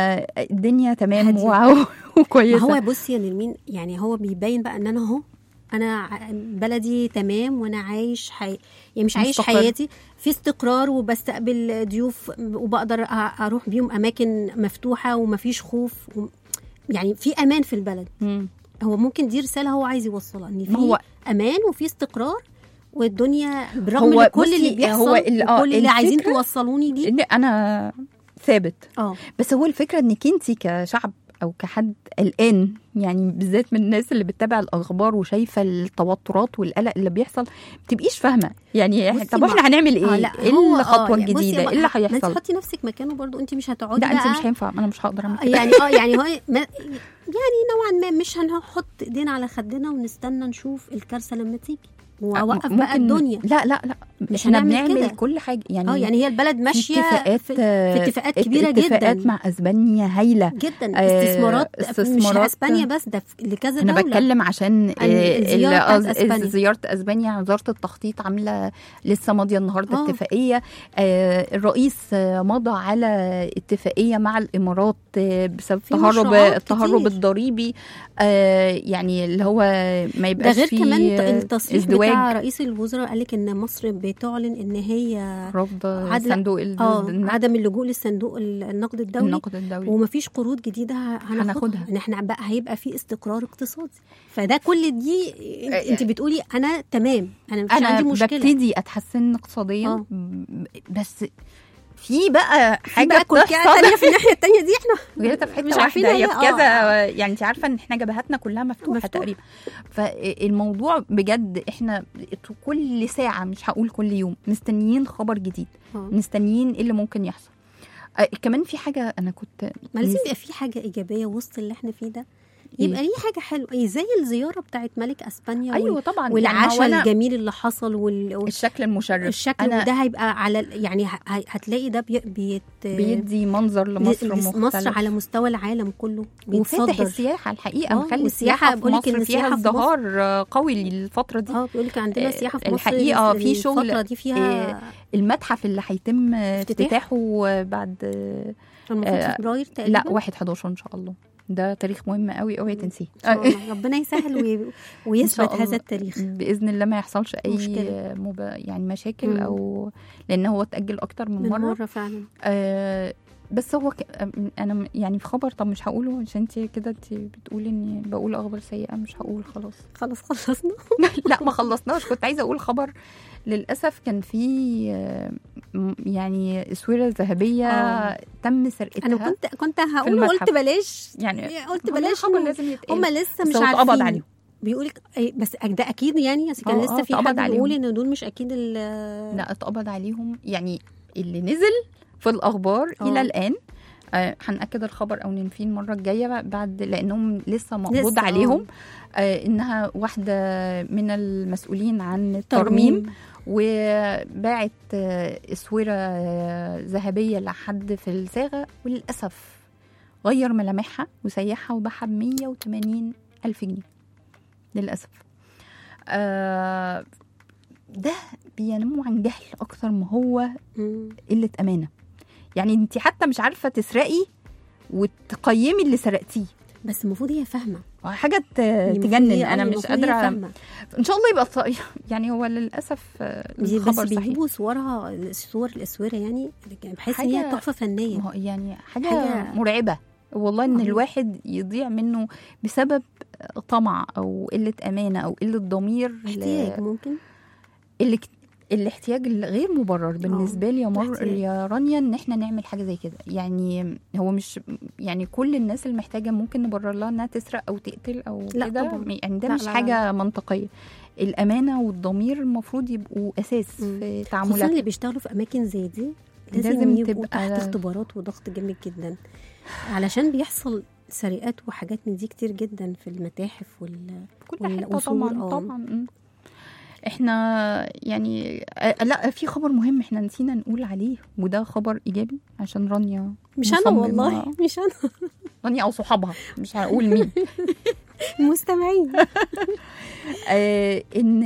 الدنيا تمام هادية. واو ما وكويسه هو بصي يا نرمين يعني هو بيبين بقى ان انا اهو انا ع- بلدي تمام وانا عايش حي... يعني مش عايش مستقر. حياتي في استقرار وبستقبل ضيوف وبقدر أ- اروح بيهم اماكن مفتوحه ومفيش خوف و... يعني في امان في البلد مم. هو ممكن دي رساله هو عايز يوصلها ان ما هو في امان وفي استقرار والدنيا برغم هو من كل بصي، اللي بيحصل هو ال- آه، وكل اللي عايزين الفكرة- توصلوني دي ان انا ثابت اه بس هو الفكره انك انت كشعب او كحد قلقان يعني بالذات من الناس اللي بتتابع الاخبار وشايفه التوترات والقلق اللي بيحصل ما بتبقيش فاهمه يعني بصي، طب ما- احنا هنعمل ايه؟ اه لا ايه هو الخطوه آه يعني بصي، الجديده؟ هو ايه اللي ما انت هيحصل؟ حطي نفسك مكانه برضو انت مش هتقعدي لا انت بقى مش هينفع انا مش هقدر اعمل كده يعني اه يعني هو ما يعني نوعا ما مش هنحط ايدينا على خدنا ونستنى نشوف الكارثه لما تيجي واوقف بقى ممكن- الدنيا لا لا لا مش احنا هنعمل بنعمل كده. كل حاجه يعني اه يعني هي البلد في ماشيه اتفاقات في, في اتفاقات كبيره اتفاقات جدا مع اسبانيا هايله جدا آه، استثمارات مش استثمارات- اسبانيا بس ده في- لكذا انا دوله بتكلم عشان عن آه، الزيارة ال- بتاعت قصد- أسبانيا. زياره اسبانيا وزاره التخطيط عامله لسه ماضيه النهارده آه. اتفاقيه آه، الرئيس آه، مضى على اتفاقيه مع الامارات آه، بسبب في تهرب مشروعات التهرب كتير. الضريبي آه، يعني اللي هو ما ده يبقاش غير فيه كمان آه، التصريح ازدواج بتاع رئيس الوزراء قال لك ان مصر بتعلن ان هي رفض عدل- صندوق ال- اه النقد- عدم اللجوء للصندوق النقد الدولي النقد الدولي ومفيش قروض جديده ه- هناخدها هناخدها. ان احنا بقى هيبقى في استقرار اقتصادي فده كل دي آه، انت بتقولي انا تمام انا مش انا عندي مشكله ببتدي اتحسن اقتصاديا آه. ب- بس في بقى في حاجه بقى كلكعه بتحصل تانية في الناحيه التانية دي احنا جريتها في حته مش واحده عارفين هي هي- في آه. كذا يعني انت عارفه ان احنا جبهاتنا كلها مفتوحه, مفتوحة. تقريبا فالموضوع بجد احنا كل ساعه مش هقول كل يوم مستنيين خبر جديد آه. مستنيين ايه اللي ممكن يحصل آه، كمان في حاجه انا كنت ما لازم نس- يبقى في حاجه ايجابيه وسط اللي احنا فيه ده إيه؟ يبقى ليه حاجه حلوه إيه زي الزياره بتاعت ملك اسبانيا وال- ايوه طبعا يعني والعشاء هو أنا الجميل اللي حصل وال... وال- الشكل المشرف الشكل أنا وده هيبقى على ال- يعني ه- ه- هتلاقي ده بي... بيت بيدي منظر لمصر ل- مختلف مصر على مستوى العالم كله وفاتح بيتصدر السياحه الحقيقه آه، مخلي والسياحة السياحه في بقولك إن مصر فيها السياحة في مصر- ازدهار آه، قوي الفتره دي اه بيقول لك عندنا آه، سياحه في مصر الحقيقة في شغل، الفتره دي فيها المتحف اللي هيتم افتتاح. افتتاحه بعد المفروض آه، في فبراير تقريبا لا 1 11 ان شاء الله ده تاريخ مهم قوي اوعي تنسيه إن شاء الله. ربنا يسهل وي... إن ويثبت شاء الله. هذا التاريخ باذن الله ما يحصلش اي مشكلة. مب... يعني مشاكل مم. او لان هو اتاجل اكتر من, من مره, مره فعلا آه بس هو ك... انا م- يعني في خبر طب مش هقوله عشان انت كده انت بتقولي اني بقول اخبار سيئه مش هقول خلاص خلاص خلصنا لا ما خلصناش كنت عايزه اقول خبر للاسف كان في آه، م- يعني اسوره ذهبيه آه. تم سرقتها انا كنت كنت هقول المتحف. قلت بلاش يعني قلت والله بلاش خبر إنه لازم يتقال هم لسه بس مش هو عارفين اتقبض عليهم بيقولك أي- بس ده اكيد يعني أصل كان آه، لسه آه، في اتقبض حد بيقول عليهم. ان دول مش اكيد ال- لا اتقبض عليهم يعني اللي نزل في الاخبار آه. الى الان آه، هنأكد الخبر او ننفيه المره الجايه بقى بعد لانهم لسه مقبوض لسه، آه. عليهم آه، انها واحده من المسؤولين عن الترميم وباعت آه، اسوره آه، ذهبيه لحد في الصاغه وللاسف غير ملامحها وسيحها وباعها ب 180 الف جنيه للاسف آه، ده بينمو عن جهل اكتر ما هو مم. قله امانه يعني انت حتى مش عارفه تسرقي وتقيمي اللي سرقتيه بس المفروض هي فاهمه حاجه ت- المفروض تجنن هي- انا أيوة، مش المفروض هي قادره فاهمة. ان شاء الله يبقى ص... يعني هو للاسف آه، بس الخبر صحيح بيجيبوا صورها الصور الاسوره يعني بحس ان هي حاجة- تحفه فنيه ما هو يعني حاجه, حاجة- مرعبه والله ان آه. الواحد يضيع منه بسبب طمع او قله امانه او قله ضمير ل- احتياج ممكن الاك- الاحتياج الغير مبرر بالنسبه لي يا مر احتياج. يا رانيا ان احنا نعمل حاجه زي كده يعني هو مش يعني كل الناس المحتاجه ممكن نبرر لها انها تسرق او تقتل او لا كده طبعاً. يعني ده لا، مش لا، لا، حاجه منطقيه الامانه والضمير المفروض يبقوا اساس مم. في خصوصا تعاملاتنا اللي بيشتغلوا في اماكن زي دي لازم, لازم يبقوا تبقى- تحت اختبارات وضغط جامد جدا علشان بيحصل سرقات وحاجات من دي كتير جدا في المتاحف وال كل وال- حته وصور، طبعا آه. طبعا مم. احنا يعني آه، لا في خبر مهم احنا نسينا نقول عليه وده خبر ايجابي عشان رانيا مش انا مصممة. والله مش انا رانيا او صحابها مش هقول مين المستمعين آه، ان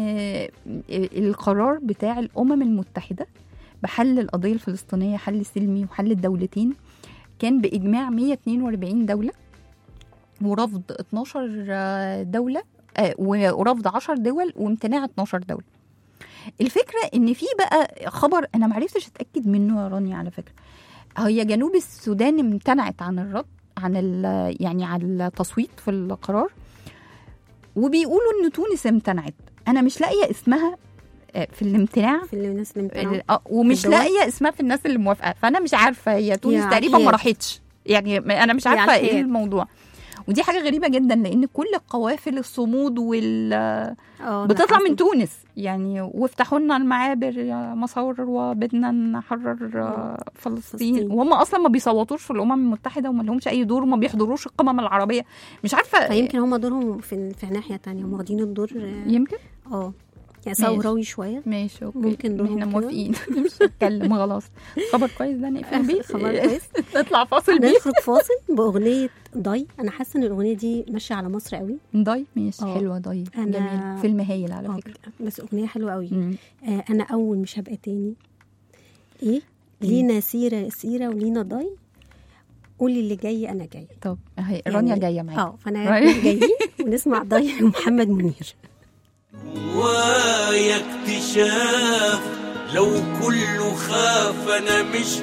القرار بتاع الامم المتحده بحل القضيه الفلسطينيه حل سلمي وحل الدولتين كان باجماع 142 دوله ورفض 12 دوله آه، ورفض 10 دول وامتناع 12 دوله الفكره ان في بقى خبر انا معرفتش اتاكد منه يا رانيا على فكره هي جنوب السودان امتنعت عن الرد عن ال- يعني عن التصويت في القرار وبيقولوا ان تونس امتنعت انا مش لاقيه اسمها آه، في الامتناع في الناس اللي امتنعوا ال- آه، ومش الدول؟ لاقيه اسمها في الناس اللي موافقه فانا مش عارفه هي تونس يا تقريبا ما عكيات. راحتش يعني م- انا مش يا عارفه ايه عكيات. الموضوع ودي حاجه غريبه جدا لان كل القوافل الصمود وال اه بتطلع أنا من تونس يعني وافتحوا لنا المعابر يا مصور وبدنا نحرر آه، فلسطين فلسطين. وهم اصلا ما بيصوتوش في الامم المتحده وما لهمش اي دور وما بيحضروش القمم العربيه مش عارفه فيمكن هم دورهم في في ناحيه تانية هم واخدين الدور اه يمكن آه. يعني ماشي. ثوراوي شويه ماشي اوكي ممكن دورهم احنا كده. موافقين مش هتكلم خلاص خبر كويس ده نقفل بيه خبر كويس. نطلع فاصل بيه نخرج فاصل باغنيه ضي انا حاسه ان الاغنيه دي ماشيه على مصر قوي ضي ماشي آه. حلوه ضي أنا- جميل فيلم هايل على آه، فكره بس اغنيه حلوه قوي مم. آه انا اول مش هبقى تاني ايه لينا سيره سيره ولينا ضي قولي اللي جاي انا جاي طب هي رانيا جايه معاك اه فانا رانيا. جايين ونسمع ضي ومحمد منير جوايا اكتشاف لو كله خاف انا مش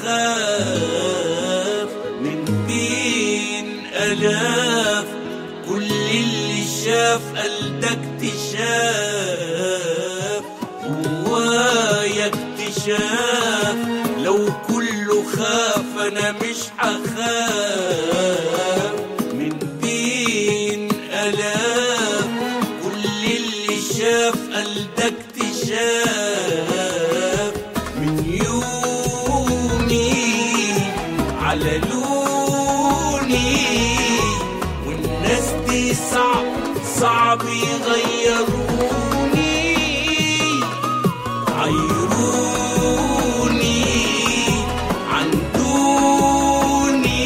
هخاف من بين الاف كل اللي شاف قال ده اكتشاف جوايا اكتشاف لو كله خاف انا مش هخاف من بين الاف كل اللي شاف قال ده اكتشاف من يومي على لوني والناس دي صعب صعب يغيروني عيروني عن دوني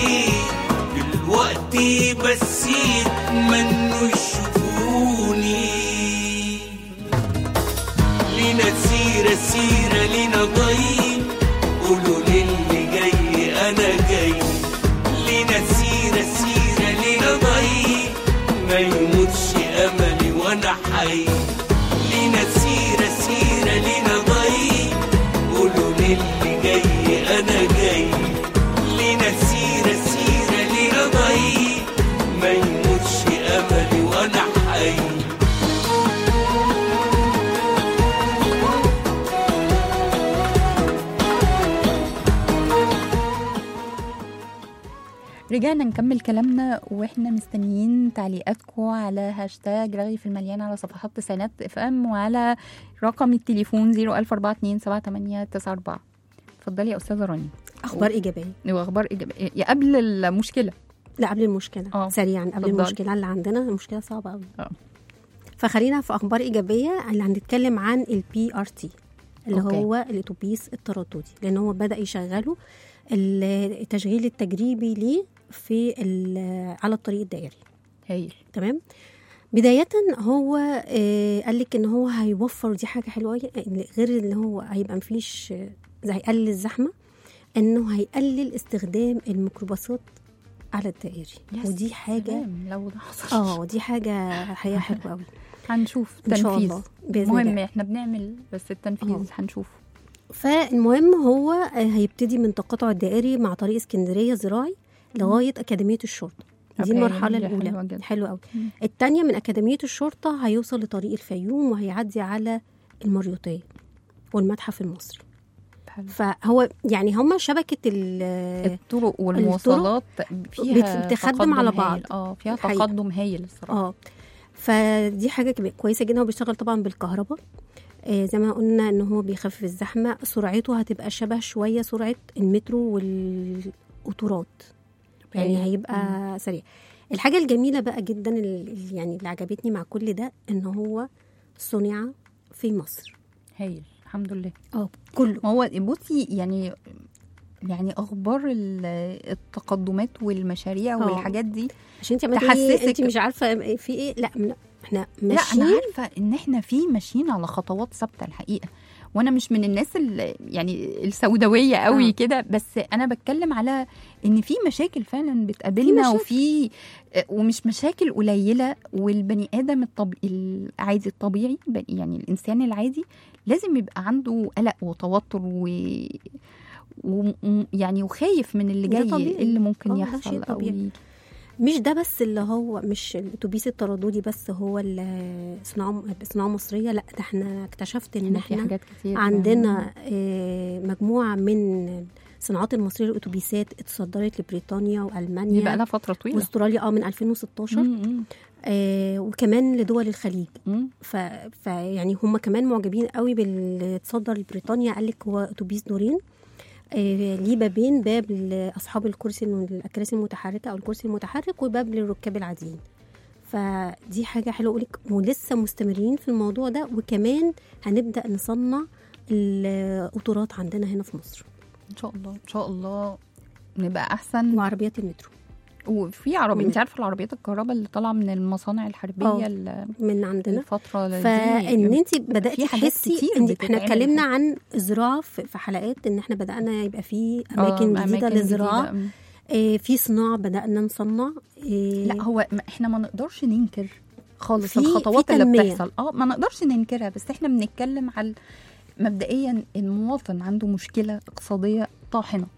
دلوقتي بس يتمنوا يشوفوني لينا سيرة سيرة لينا ضي قولوا للي جاي أنا جاي لينا سيرة سيرة لينا ضي ما يموتش أملي وأنا حي لينا سيرة سيرة لينا ضي قولوا للي جاي أنا جاي لينا سيرة سيرة لينا ضي ما يموتش أملي وأنا حي رجعنا نكمل كلامنا واحنا مستنيين تعليقاتكم على هاشتاج رغي في المليان على صفحات تسعينات اف ام وعلى رقم التليفون 004278894 اتفضلي يا استاذه رانيا اخبار ايجابيه واخبار ايجابيه يا قبل المشكله لا قبل المشكله آه. سريعا قبل اتفضلي. المشكله اللي عندنا المشكله صعبه قوي آه. فخلينا في اخبار ايجابيه اللي هنتكلم عن البي ار تي اللي أوكي. هو الاتوبيس الترددي لان هو بدا يشغله ال- التشغيل التجريبي ليه في ال- على الطريق الدائري هايل تمام بداية هو آه، قال لك ان هو هيوفر دي حاجة حلوة أوي، غير ان هو هيبقى مفيش آه، زي هيقلل الزحمة انه هيقلل استخدام الميكروباصات على الدائري يا ودي حاجة سلام لو ده حصل اه دي حاجة حقيقة حلوة قوي هنشوف إن شاء تنفيذ الله، بإذن مهم الله. احنا بنعمل بس التنفيذ آه. هنشوفه فالمهم هو آه، هيبتدي من تقاطع الدائري مع طريق اسكندرية زراعي لغاية أكاديمية الشرطة دي أوكي، المرحلة دي حلوة الأولى جدا. حلوة قوي مم. التانية من أكاديمية الشرطة هيوصل لطريق الفيوم وهيعدي على المريوطية والمتحف المصري حلو. فهو يعني هما شبكة ال الطرق والمواصلات فيها بت- بتخدم تقدم على هايل. بعض. اه فيها الحقيقة. تقدم هايل الصراحه اه فدي حاجة كب- كويسة جدا هو بيشتغل طبعا بالكهرباء آه زي ما قلنا ان هو بيخفف الزحمة سرعته هتبقى شبه شوية سرعة المترو والقطورات يعني أوكي. هيبقى سريع الحاجة الجميلة بقى جدا ال- يعني اللي عجبتني مع كل ده ان هو صنع في مصر هايل الحمد لله اه كله ما هو بصي يعني يعني اخبار ال- التقدمات والمشاريع آه. والحاجات دي عشان انت ما تحسسك- انت مش عارفة في ايه لا م- احنا لا ماشيين انا عارفه ان احنا في ماشيين على خطوات ثابته الحقيقه وانا مش من الناس ال- يعني السوداويه قوي آه. كده بس انا بتكلم على ان في مشاكل فعلا بتقابلنا مشاكل. وفي ومش مشاكل قليله والبني ادم الطب... العادي الطبيعي ب- يعني الانسان العادي لازم يبقى عنده قلق وتوتر و ويعني وخايف من اللي ده جاي طبيعي. إيه اللي ممكن آه، ده يحصل شيء او طبيعي. يجي. مش ده بس اللي هو مش الاتوبيس الترددي بس هو اللي صناعه صناعه مصريه لا ده احنا اكتشفت ان إحنا في احنا حاجات كتير عندنا آه، مجموعه من الصناعات المصريه للاتوبيسات اتصدرت لبريطانيا دي بقى والمانيا لها فتره طويله واستراليا اه من 2016 مم، آه وكمان لدول الخليج مم. ف... فيعني هم كمان معجبين قوي باللي اتصدر لبريطانيا قال لك هو اتوبيس دورين آه ليه بابين باب لاصحاب الكرسي الم- الاكراسي المتحركه او الكرسي المتحرك وباب للركاب العاديين فدي حاجه حلوه اقول لك ولسه مستمرين في الموضوع ده وكمان هنبدا نصنع القطورات عندنا هنا في مصر ان شاء الله ان شاء الله نبقى احسن وعربيات المترو وفي عربي مم. انت عارفه العربيات الكهرباء اللي طالعه من المصانع الحربيه آه. ال- من عندنا الفتره دي فان انت بداتي في حاجات تحسي كتير ان احنا بتتعمل اتكلمنا حاجة. عن الزراعه في في حلقات ان احنا بدانا يبقى في آه، اماكن جديده أماكن للزراعه جديدة. مم. آه، في صناعه بدانا نصنع آه، لا هو ما- احنا ما نقدرش ننكر خالص في- الخطوات في اللي تنمية. بتحصل اه ما نقدرش ننكرها بس احنا بنتكلم على مبدئيا المواطن عنده مشكله اقتصاديه طاحنه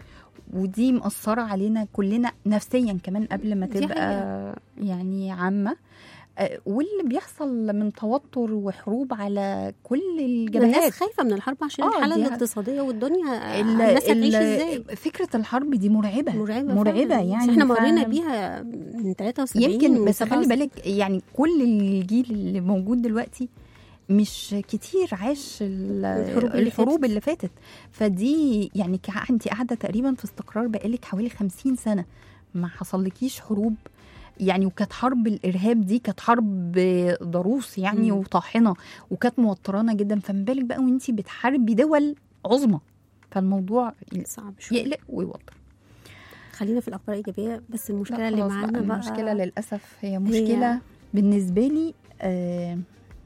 ودي مأثرة علينا كلنا نفسيا كمان قبل ما دي تبقى يعني عامة آه، واللي بيحصل من توتر وحروب على كل الناس الجبهات خايفه من الحرب عشان آه، الحاله دي- الاقتصاديه والدنيا ال- الناس هتعيش ال- ازاي فكرة الحرب دي مرعبة مرعبه مرعبة فعلاً. يعني بس احنا مرينا فعلاً. بيها من 73 يمكن بس و خلي بالك يعني كل الجيل اللي موجود دلوقتي مش كتير عاش ال- الحروب اللي الحروب فاتت. اللي فاتت فدي يعني كع- انت قاعده تقريبا في استقرار بقالك حوالي خمسين سنه ما حصلكيش حروب يعني وكانت حرب الارهاب دي كانت حرب ضروس يعني مم. وطاحنه وكانت موترانا جدا فما بالك بقى وانت بتحاربي دول عظمى فالموضوع صعب شويه يقلق ويوتر خلينا في الاخبار الايجابيه بس المشكله لا اللي خلاص معانا بقى المشكله للاسف هي مشكله هي- بالنسبه لي آه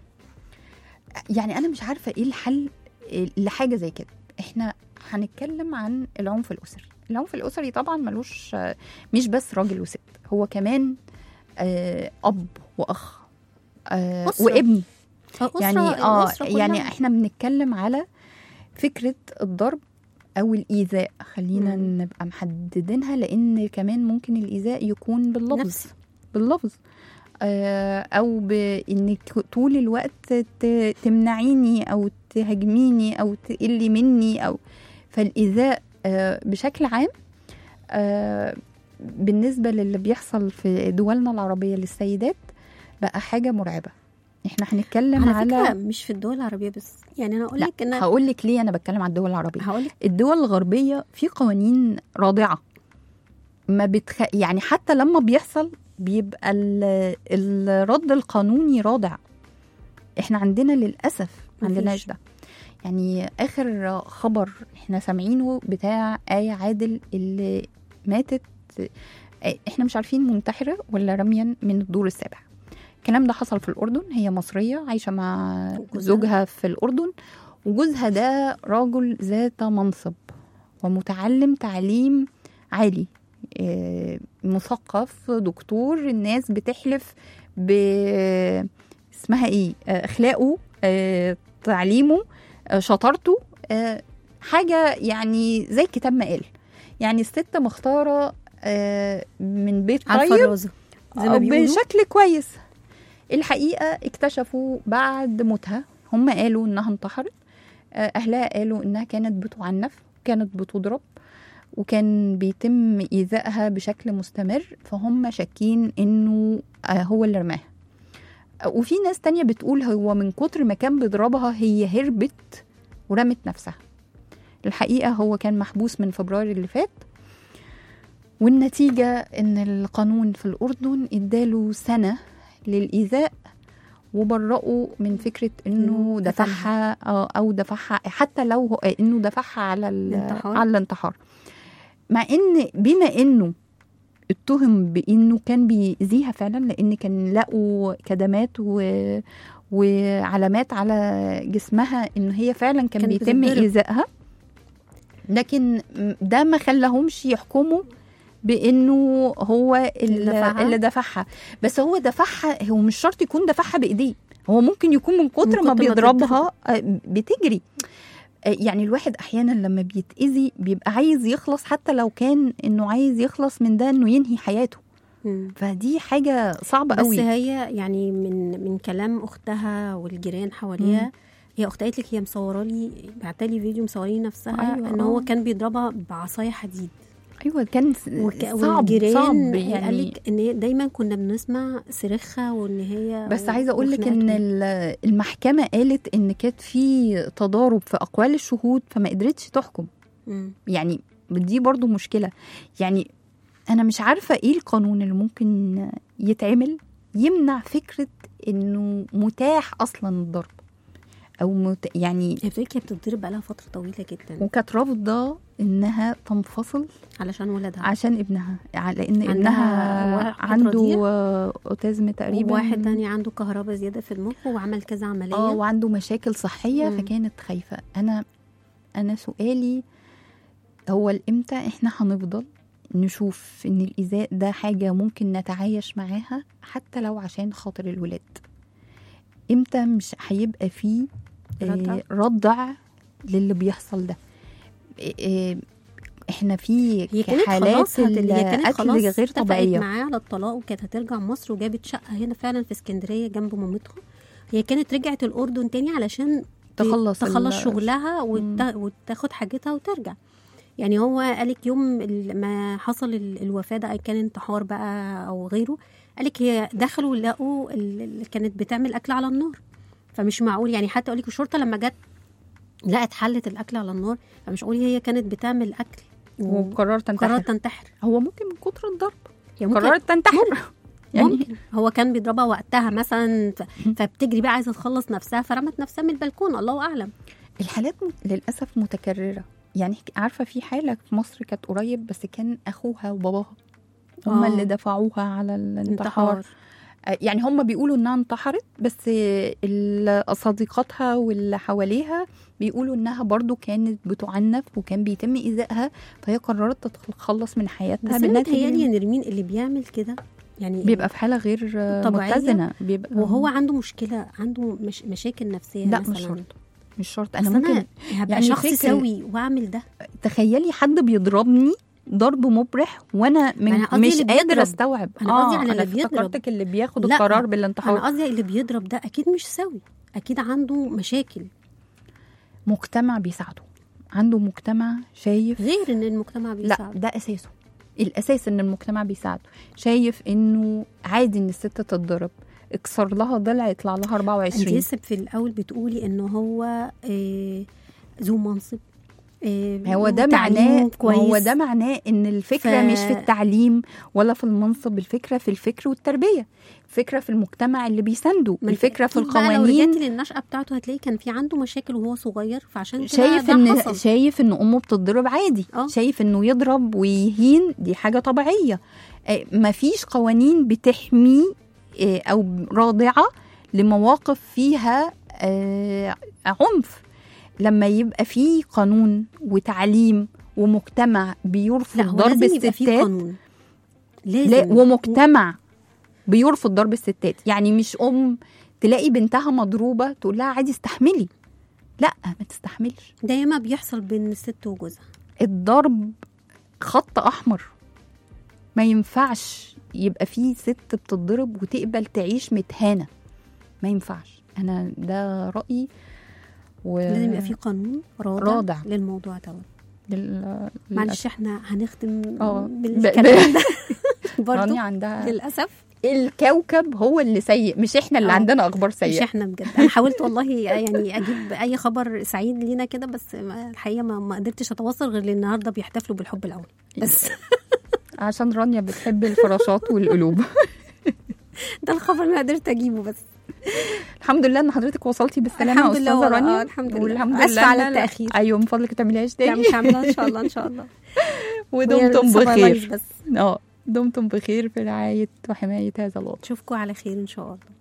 يعني انا مش عارفه ايه الحل لحاجه زي كده احنا هنتكلم عن العنف الاسري العنف الاسري طبعا ملوش آه، مش بس راجل وست هو كمان آه اب واخ آه أسرة. وابن أسرة يعني اه الأسرة كلها. يعني احنا بنتكلم على فكره الضرب او الايذاء خلينا مم. نبقى محددينها لان كمان ممكن الايذاء يكون باللفظ نفسي. باللفظ آه، او بانك طول الوقت ت- تمنعيني او تهاجميني او تقلي مني او فالايذاء آه، بشكل عام آه، بالنسبه للي بيحصل في دولنا العربيه للسيدات بقى حاجه مرعبه احنا هنتكلم على على, فكره مش في الدول العربيه بس يعني انا اقول لا لك ان هقول لك ليه انا بتكلم على الدول العربيه هقول لك الدول الغربيه في قوانين رادعه ما بتخ... يعني حتى لما بيحصل بيبقى ال... الرد القانوني رادع احنا عندنا للاسف ما مفيش. عندناش ده يعني اخر خبر احنا سامعينه بتاع آية عادل اللي ماتت احنا مش عارفين منتحرة ولا رميا من الدور السابع الكلام ده حصل في الأردن هي مصرية عايشة مع وجوزها. زوجها في الأردن وجوزها ده راجل ذات منصب ومتعلم تعليم عالي آه، مثقف دكتور الناس بتحلف ب اسمها ايه آه، اخلاقه آه، تعليمه آه، شطارته آه، حاجه يعني زي الكتاب ما قال يعني الست مختاره آه، من بيت على طيب الفرازه زي ما أو بيقولوا بشكل كويس الحقيقه اكتشفوا بعد موتها هم قالوا انها انتحرت آه، اهلها قالوا انها كانت بتعنف كانت بتضرب وكان بيتم ايذائها بشكل مستمر فهم شاكين انه آه، هو اللي رماها آه، وفي ناس تانية بتقول هو من كتر ما كان بيضربها هي هربت ورمت نفسها الحقيقة هو كان محبوس من فبراير اللي فات والنتيجة إن القانون في الأردن إداله سنة للإيذاء وبرأوا من فكرة إنه إنه دفعها آه، أو دفعها حتى لو هو إنه دفعها على ال- الانتحار. على الانتحار مع إن بما إنه اتهم بإنه كان بيأذيها فعلا لأن كان لقوا كدمات و وعلامات على جسمها ان هي فعلا كان كانت بيتم بتتضرب. ايذائها لكن ده ما خلاهمش يحكموا بانه هو اللي اللي دفعها. اللي دفعها بس هو دفعها هو مش شرط يكون دفعها بايديه هو ممكن يكون من كتر من ما كتر ما بيضربها آه، بتجري آه، يعني الواحد احيانا لما بيتاذي بيبقى عايز يخلص حتى لو كان انه عايز يخلص من ده انه ينهي حياته مم. فدي حاجه صعبه بس قوي هي يعني من من كلام اختها والجيران حواليها هي اختها قالت لك هي مصوره لي بعتلي فيديو مصورين نفسها أيوة، ان آه. هو كان بيضربها بعصايه حديد ايوه كان س- وك... صعب والجيران صعب يعني يعني قال لك ان هي دايما كنا بنسمع صريخها وان هي بس عايزه اقول لك ان وخناقتهم. ال- المحكمه قالت ان كانت في تضارب في اقوال الشهود فما قدرتش تحكم مم. يعني دي برضو مشكله يعني انا مش عارفه ايه القانون اللي ممكن يتعمل يمنع فكره انه متاح اصلا الضرب او مت... يعني هي بتقولك هي بتتضرب بقالها فتره طويله جدا وكانت رافضه انها تنفصل علشان ولادها عشان ابنها ع- لان عندها ابنها واحد عنده رضيع. آه، اوتيزم تقريبا وواحد تاني عنده كهرباء زياده في المخ وعمل كذا عمليه اه وعنده مشاكل صحيه مم. فكانت خايفه انا انا سؤالي هو الامتى احنا هنفضل نشوف ان الايذاء ده حاجه ممكن نتعايش معاها حتى لو عشان خاطر الولاد امتى مش هيبقى فيه ردع. آه، ردع للي بيحصل ده آه، آه، احنا في هي كانت حالات خلاص هت... هي كانت القتل خلاص غير اتفقت طبيعيه معاه على الطلاق وكانت هترجع مصر وجابت شقه هنا فعلا في اسكندريه جنب مامتها هي كانت رجعت الاردن تاني علشان ت- تخلص تخلص ال- شغلها وت... وتاخد حاجتها وترجع يعني هو قالك يوم ال- ما حصل ال- الوفاه ده كان انتحار بقى او غيره قالك هي دخلوا لقوا ال- اللي كانت بتعمل اكل على النار فمش معقول يعني حتى اقول لك الشرطه لما جت لقت حله الاكل على النار فمش معقول هي كانت بتعمل اكل وقررت تنتحر قررت تنتحر هو ممكن من كتر الضرب هي ممكن قررت تنتحر يعني ممكن هو كان بيضربها وقتها مثلا ف- فبتجري بقى عايزه تخلص نفسها فرمت نفسها من البلكون الله اعلم الحالات م- للاسف متكرره يعني عارفه في حاله في مصر كانت قريب بس كان اخوها وباباها هم آه. اللي دفعوها على الانتحار انتحار آه، يعني هم بيقولوا انها انتحرت بس ال- صديقاتها واللي حواليها بيقولوا انها برضو كانت بتعنف وكان بيتم ايذائها فهي قررت تتخلص من حياتها بس انا بالنتيجة متهيألي يا نرمين اللي بيعمل كده يعني بيبقى في حاله غير آه، طبيعية متزنه بيبقى وهو عنده مشكله عنده مش مشاكل نفسيه لا مثلا مش شرط مش شرط أصل انا ممكن انا هبقى يعني شخص فكرة- سوي واعمل ده تخيلي حد بيضربني ضرب مبرح وانا من أنا قصدي مش اللي قادره بيضرب. استوعب أنا قصدي على انا اللي بيضرب. افتكرتك اللي بياخد لا، القرار انا بالانتحار قصدي اللي بيضرب ده اكيد مش سوي اكيد عنده مشاكل مجتمع بيساعده عنده مجتمع شايف غير ان المجتمع لا بيساعد ده اساسه الاساس ان المجتمع بيساعده شايف انه عادي ان الست تتضرب اكسر لها ضلع يطلع لها انت 24 لسه في الاول بتقولي ان هو آه، ذو منصب آه، هو ده وتعليم معناه كويس هو ده معناه ان الفكره ف- مش في التعليم ولا في المنصب الفكره في الفكر والتربيه الفكره في المجتمع اللي بيسانده ما انت الفكره في أكيد بقى لو القوانين رجعتي للنشأة بتاعته هتلاقي كان في عنده مشاكل وهو صغير فعشان كده شايف ده ان حصل. شايف ان امه بتضرب عادي اه. شايف انه يضرب ويهين دي حاجه طبيعيه آه، مفيش قوانين بتحميه آه، او رادعه لمواقف فيها آه، عنف لما يبقى في قانون وتعليم ومجتمع بيرفض لا هو ضرب لازم يبقى في الستات قانون لازم لا ومجتمع بيرفض ضرب الستات يعني مش ام تلاقي بنتها مضروبه تقول لها عادي استحملي لا ما تستحملش ده ياما بيحصل بين الست وجوزها الضرب خط احمر ما ينفعش يبقى في ست بتتضرب وتقبل تعيش متهانه ما ينفعش انا ده رايي و... لازم يبقى في قانون رادع, رادع. للموضوع دوت لل... معلش احنا هنختم اه بالكلام ده برضه رانيا عندها للاسف الكوكب هو اللي سيء مش احنا اللي اه. عندنا اخبار مش سيئه احنا بجد انا حاولت والله يعني اجيب اي خبر سعيد لينا كده بس ما- الحقيقه ما, ما قدرتش اتواصل غير لان النهارده بيحتفلوا بالحب الاول بس عشان رانيا بتحب الفراشات والقلوب ده الخبر اللي انا قدرت اجيبه بس الحمد لله ان حضرتك وصلتي بالسلامه الحمد يا لله استاذه والله، رانيا اه، الحمد لله. والحمد آسفة لله على لا- لا. التأخير. ايوه من فضلك ما تعمليهاش لا تاني مش هعملها ان شاء الله ان شاء الله ودمتم وهي بخير survive بس اه دمتم بخير في رعايه وحمايه هذا الوطن اشوفكم على خير ان شاء الله